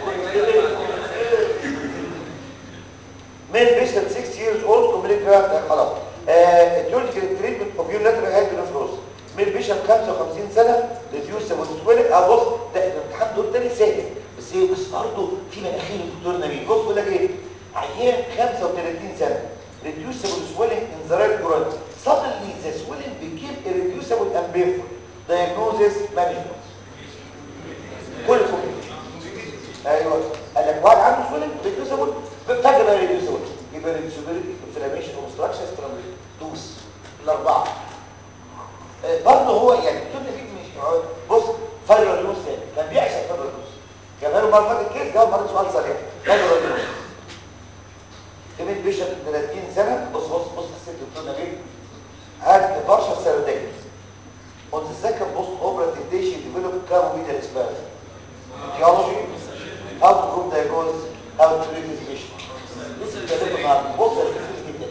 ميل بيشن 6 years old كومبليت خلاص الجورجيكال تريتمنت اوف يونيلاترال هيدروفلوس ميل بيشن 55 سنه ريديوس سيبوسكويلك اه بص ده الامتحان دول تاني سهل بس ايه بس برضه في مناخير الدكتور نبيل بص بيقول لك ايه عيان 35 سنه reducible swelling in the right groin suddenly the swelling became irreducible and painful diagnosis management كل ايوه قال لك واحد عنده swelling reducible فجاه بقى reducible يبقى reducibility inflammation obstruction strangulation دوس الاربعه آه برضه هو يعني الدكتور نبيل مش بص فايرال نوز كان بيعشق فايرال نوز جابها له مره فاتت كيس جاب مره سؤال صريح فايرال نوز كمية بيشن 30 سنة بص بص بص الست دكتور نبيل had partial serotonin on the second post-operative day she developed carbomedia spasm etiology how to prove diagnosis how to treat this patient لسه بتكلم النهارده بص ركز جدا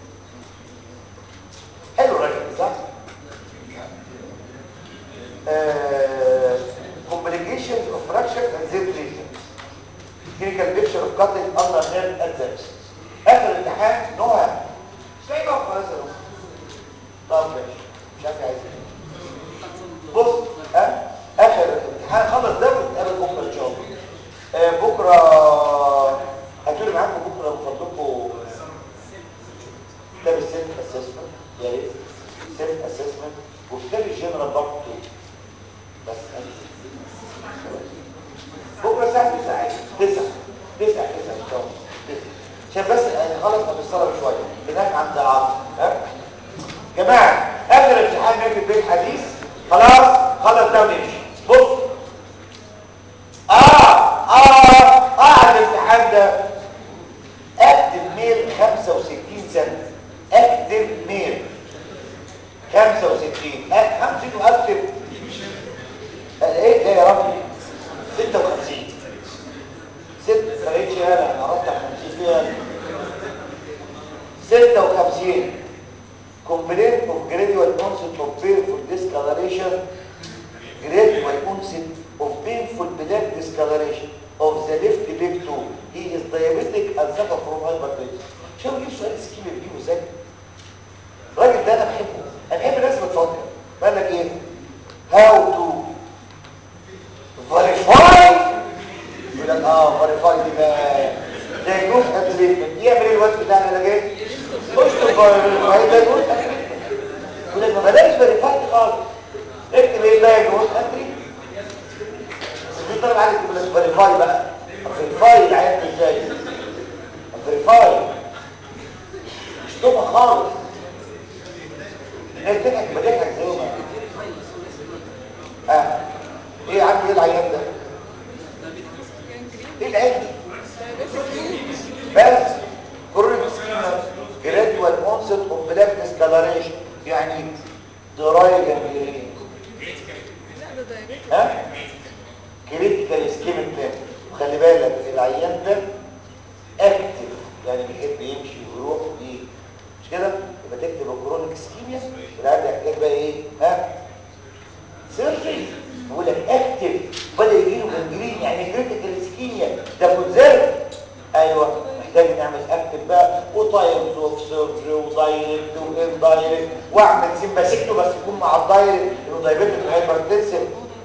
حلو الراجل صح؟ آه complications of fracture and their treatment clinical picture of cutting under nerve adverse اخر امتحان نوع شايفه خلاص يا نوع طب ماشي مش عارف عايز ايه بص ها اخر امتحان خلص ده ونتقابل بكره ان شاء الله آه بكره هتقولي معاكم بكره من فضلكم كتاب السيلف اسسمنت يا ريت سيلف اسسمنت وكتاب الجنرال برضه بس بكره الساعه 9 9 9 9 ان شاء الله 9 عشان بس نخلص من الصلاه شويه هناك عند عاصم ها جماعه اخر امتحان ماشي في الحديث خلاص خلص ده ونمشي بص اه اه اه الامتحان ده اكتب ميل 65 سنه اكتب ميل 65 أه 50 واكتب ايه ده يا ربي 56 ست فرقتش انا انا رحت 50 فيها 56 complaint of gradual onset of painful discoloration gradual onset of painful black discoloration of the left leg too he is diabetic and suffer from hypertension شو بجيب سؤال سكيمي بجيبه ازاي الراجل ده انا بحبه انا بحب الناس بتفكر قال لك ايه how to verify يقول لك اه verify دي بقى diagnose and treatment يعمل ايه الواد بتاعنا ده جاي اشطب verify diagnose and treatment يقول لك ما بلاش verify خالص اكتب ايه diagnose and treatment بس في طالب عايز يكتب لك verify بقى verify العيان ده ازاي verify مش طبع خالص الناس تضحك بضحك زي ما اه ايه يا عم ايه العيان ده ايه العيان دي بس كرونيك سكيما جرادوال اونست اوف بلاك ديسكالريشن يعني دراي جنجرين لا ده دايبيتك ها كريتيكال اسكيميك بلان وخلي بالك العيان ده اكتف يعني بيحب يمشي ويروح ويجي مش كده يبقى تكتب الكرونيك اسكيميا والعيان يحتاج بقى ايه ها سيرجري بقول لك اكتف بدا يجي له جنجرين يعني كريتيكال اسكيميا ده كونزيرف ايوه محتاج نعمل اكتف بقى وتايمز اوف سيرجري ودايركت وان دايركت واعمل سيمباسيكتو بس يكون مع الدايركت انه دايبيتك هايبرتنسيف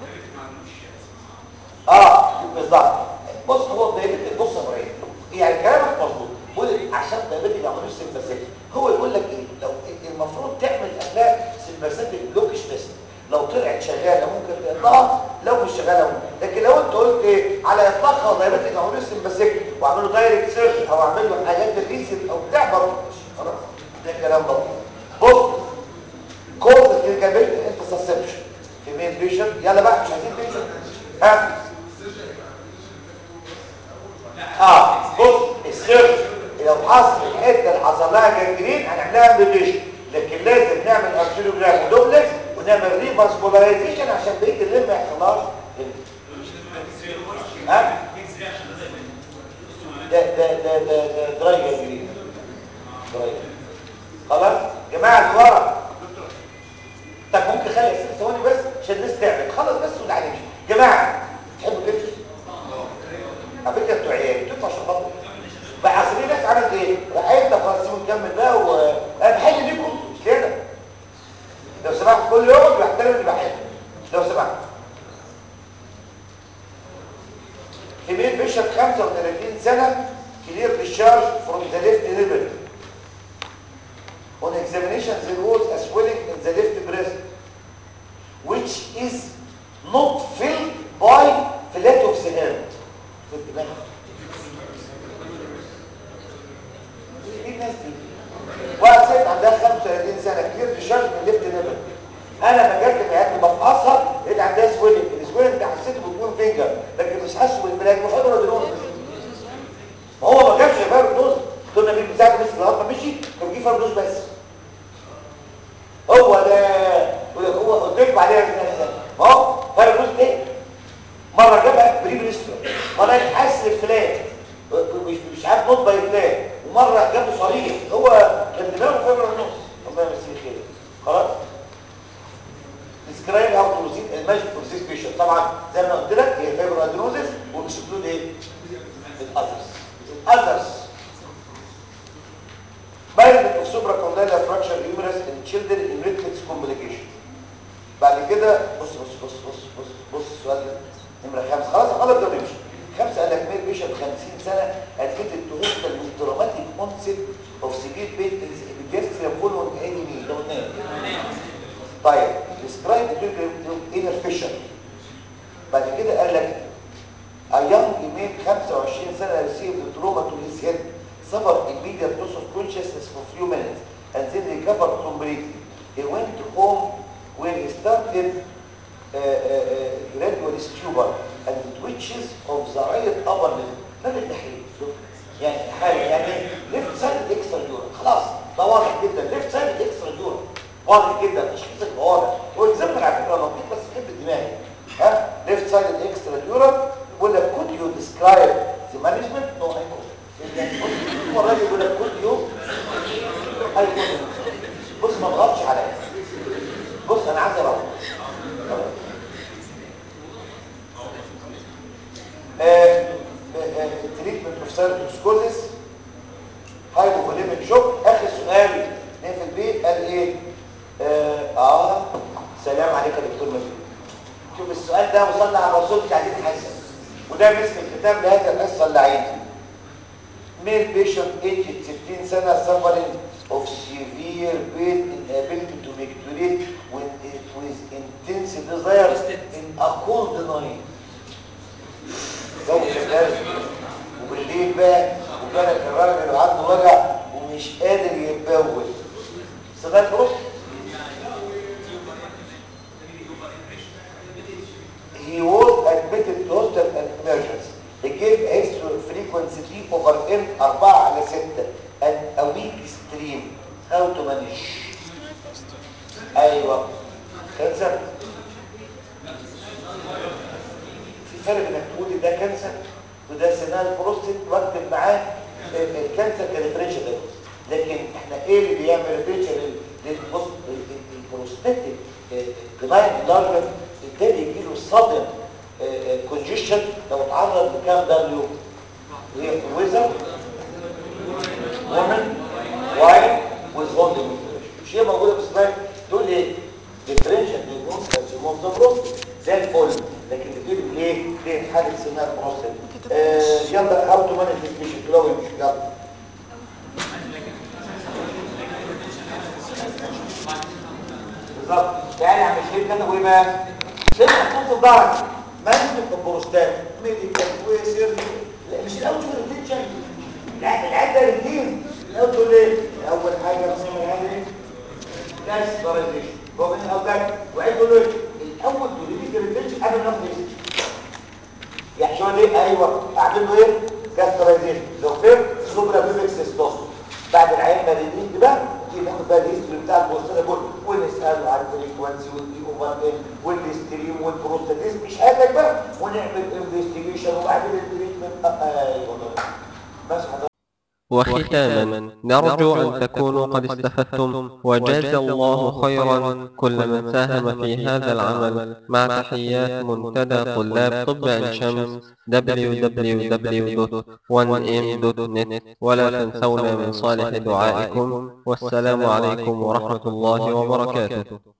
اه بالظبط بص هو الدايبيتك بص يا ابراهيم يعني كلامك مظبوط بقول لك عشان الدايبيتك ما عملوش سيمباسيكتو هو يقول لك ايه لو المفروض تعمل قبلها سيمباسيكتو بلوكش تيست لو طلعت شغاله ممكن تقطعها لو مش شغاله ممكن لكن لو انت قلت ايه على اطلاقها ودايبيتك ما عملوش سيمباسيكتو واعملوا دايركت سيرش او اعملوا حاجات الريسيت او بتاع برضه خلاص ده كلام برضه بص كورس الكابيلتي انت سسبشن في مين بيشنت يلا بقى مش عايزين بيشنت ها اه بص السيرش لو حصل الحته اللي حصل لها جنجرين هنعملها امبيديشن لكن لازم نعمل ارتيلوجرام ودوبلكس ونعمل ريفرس بولاريزيشن عشان بقيه الليل ما يحصلهاش ها ده ده ده ده ده دراي جنجرين دراي خلاص جماعه اللي ورا طب ممكن خلي اسئله ثواني بس عشان الناس تعمل خلص بس وتعالى نمشي جماعه تحبوا كده على فكره انتوا عيال انتوا عشان خاطر بقى اصل في ناس عملت ايه راح انت خلاص ونكمل بقى وانا بحل ليكم مش كده لو سمحت كل يوم بيحترم اللي بحل لو سمحت كمية بيشرب 35 سنة كلير discharge from the left liver On examination there was a swelling in the left breast which is not filled by flat of the hand في الدماغ ايه الناس دي واحد ست عندها 35 سنه كتير تشارج من الليفت ليفل انا بجد عيادتي بفحصها لقيت عندها سويلنج السويلنج ده حسيته بتكون فينجر لكن مش حاسه بالبلاك وفايبر دينوز ما هو ما جابش فايبر دينوز قلنا مين بتاعته مسك لغايه ما مشي كان في فايبر دينوز بس هو ده هو قلت لكم عليها الناس ما هو فايبر دينوز ايه مره جابها بري بريستر مره يتحس الفلات مش مش عارف نوت باي فلات ومره جابه صريح هو كان دماغه فايبر دينوز الله يمسيه كده خلاص describe how to proceed and measure for طبعا زي ما قلت لك هي فايبر ادينوزس وبيكسكلود ايه الاذرز الاذرز Management of supracondylar fracture humerus in children in rickets complication. بعد كده بص بص بص بص بص بص السؤال ده نمرة خمسة خلاص خلاص ده نمشي خمسة قال لك ميل بيشن 50 سنة admitted to hospital with traumatic onset of severe pain in the epigastrium following any meal ده قلناه طيب describe the inner fissure بعد كده قال لك a young male 25 سنة received trauma to his head suffered immediate loss of consciousness for few minutes and then recovered completely. He went home where he started uh, uh, uh, gradual stupor and twitches of the right upper lip. راجل دحيح يعني حاجة يعني left side extra dura خلاص ده واضح جدا left side extra dura واضح جدا تشخيصك واضح واكزامبل على فكرة لطيف بس كيف دماغي ها left side extra dura يقول لك could you describe the management no I could يعني بص هو الراجل يقول لك could you I could بص ما تغلطش عليا بص انا عايز اروح تريتمنت اوف سيرفيسكوزيس هايبوفوليميك شوك اخر سؤال في البيت قال ايه اه, آه سلام عليك يا دكتور مجدي شوف السؤال ده وصلنا على الرسول بتاع دين حسن وده مسك الكتاب لهذا الحصه اللعينه male patient aged 16 سنه suffering of severe pain inability to micturate with, with intense desire in a cold night جو شغال وبالليل بقى وجالك الراجل عنده وجع ومش قادر يتبول سمعت بص he was admitted to hospital and emergency he gave a history of frequency T over M 4 على 6 and a weak stream how to manage ايوه كانسر في فرق انك تقول ده كانسر وده سنان بروستيت واكتب معاه الكانسر كديفرنشال لكن احنا ايه اللي بيعمل ريفرنشال للبروستاتيك بناين لارجر ده بيجي له صدم كونجيشن لو اتعرض لكام دبليو هي ويزر وومن وايت ويز هولدنج مش هي موجوده في السلايد تقول لي ديفرنشال ديجنوز كارسينوم ذا بروستيت زي الفل لكن بتجيب ليه ليه حاله سنان بروستيت آه يلا هاو تو مانج ديفيشن لو مش يلا بالظبط يعني عم الشيخ كتبوا ايه بقى شيخ خطوط الضغط مانجمنت البروستات ميديكال وسير لا مش الاول تقول الريتنشن لا العيب ده الاثنين الاول تقول ايه اول حاجه بنعمل عليها ايه كاسترايزيشن هو من الاول وعيد تقول له الاول تقول لي الريتنشن قبل ما ناخد يعني شو ليه ايوه اعمل له ايه كاسترايزيشن لو فهم سوبرا بيبك سيستوس بعد العين مريضين دي بقى دي ناخد بقى الهيستوري بتاع البوستر كله ونساله عن الفريكوانسي والدي اوفر ان والستريم والبروستاتيز مش قالك بقى ونعمل انفستيجيشن وبعدين التريتمنت ايوه بس وختاما نرجو أن تكونوا قد استفدتم وجاز الله خيرا كل من ساهم في هذا العمل مع تحيات منتدى طلاب طب عين شمس www.1m.net ولا تنسونا من صالح دعائكم والسلام عليكم ورحمة الله وبركاته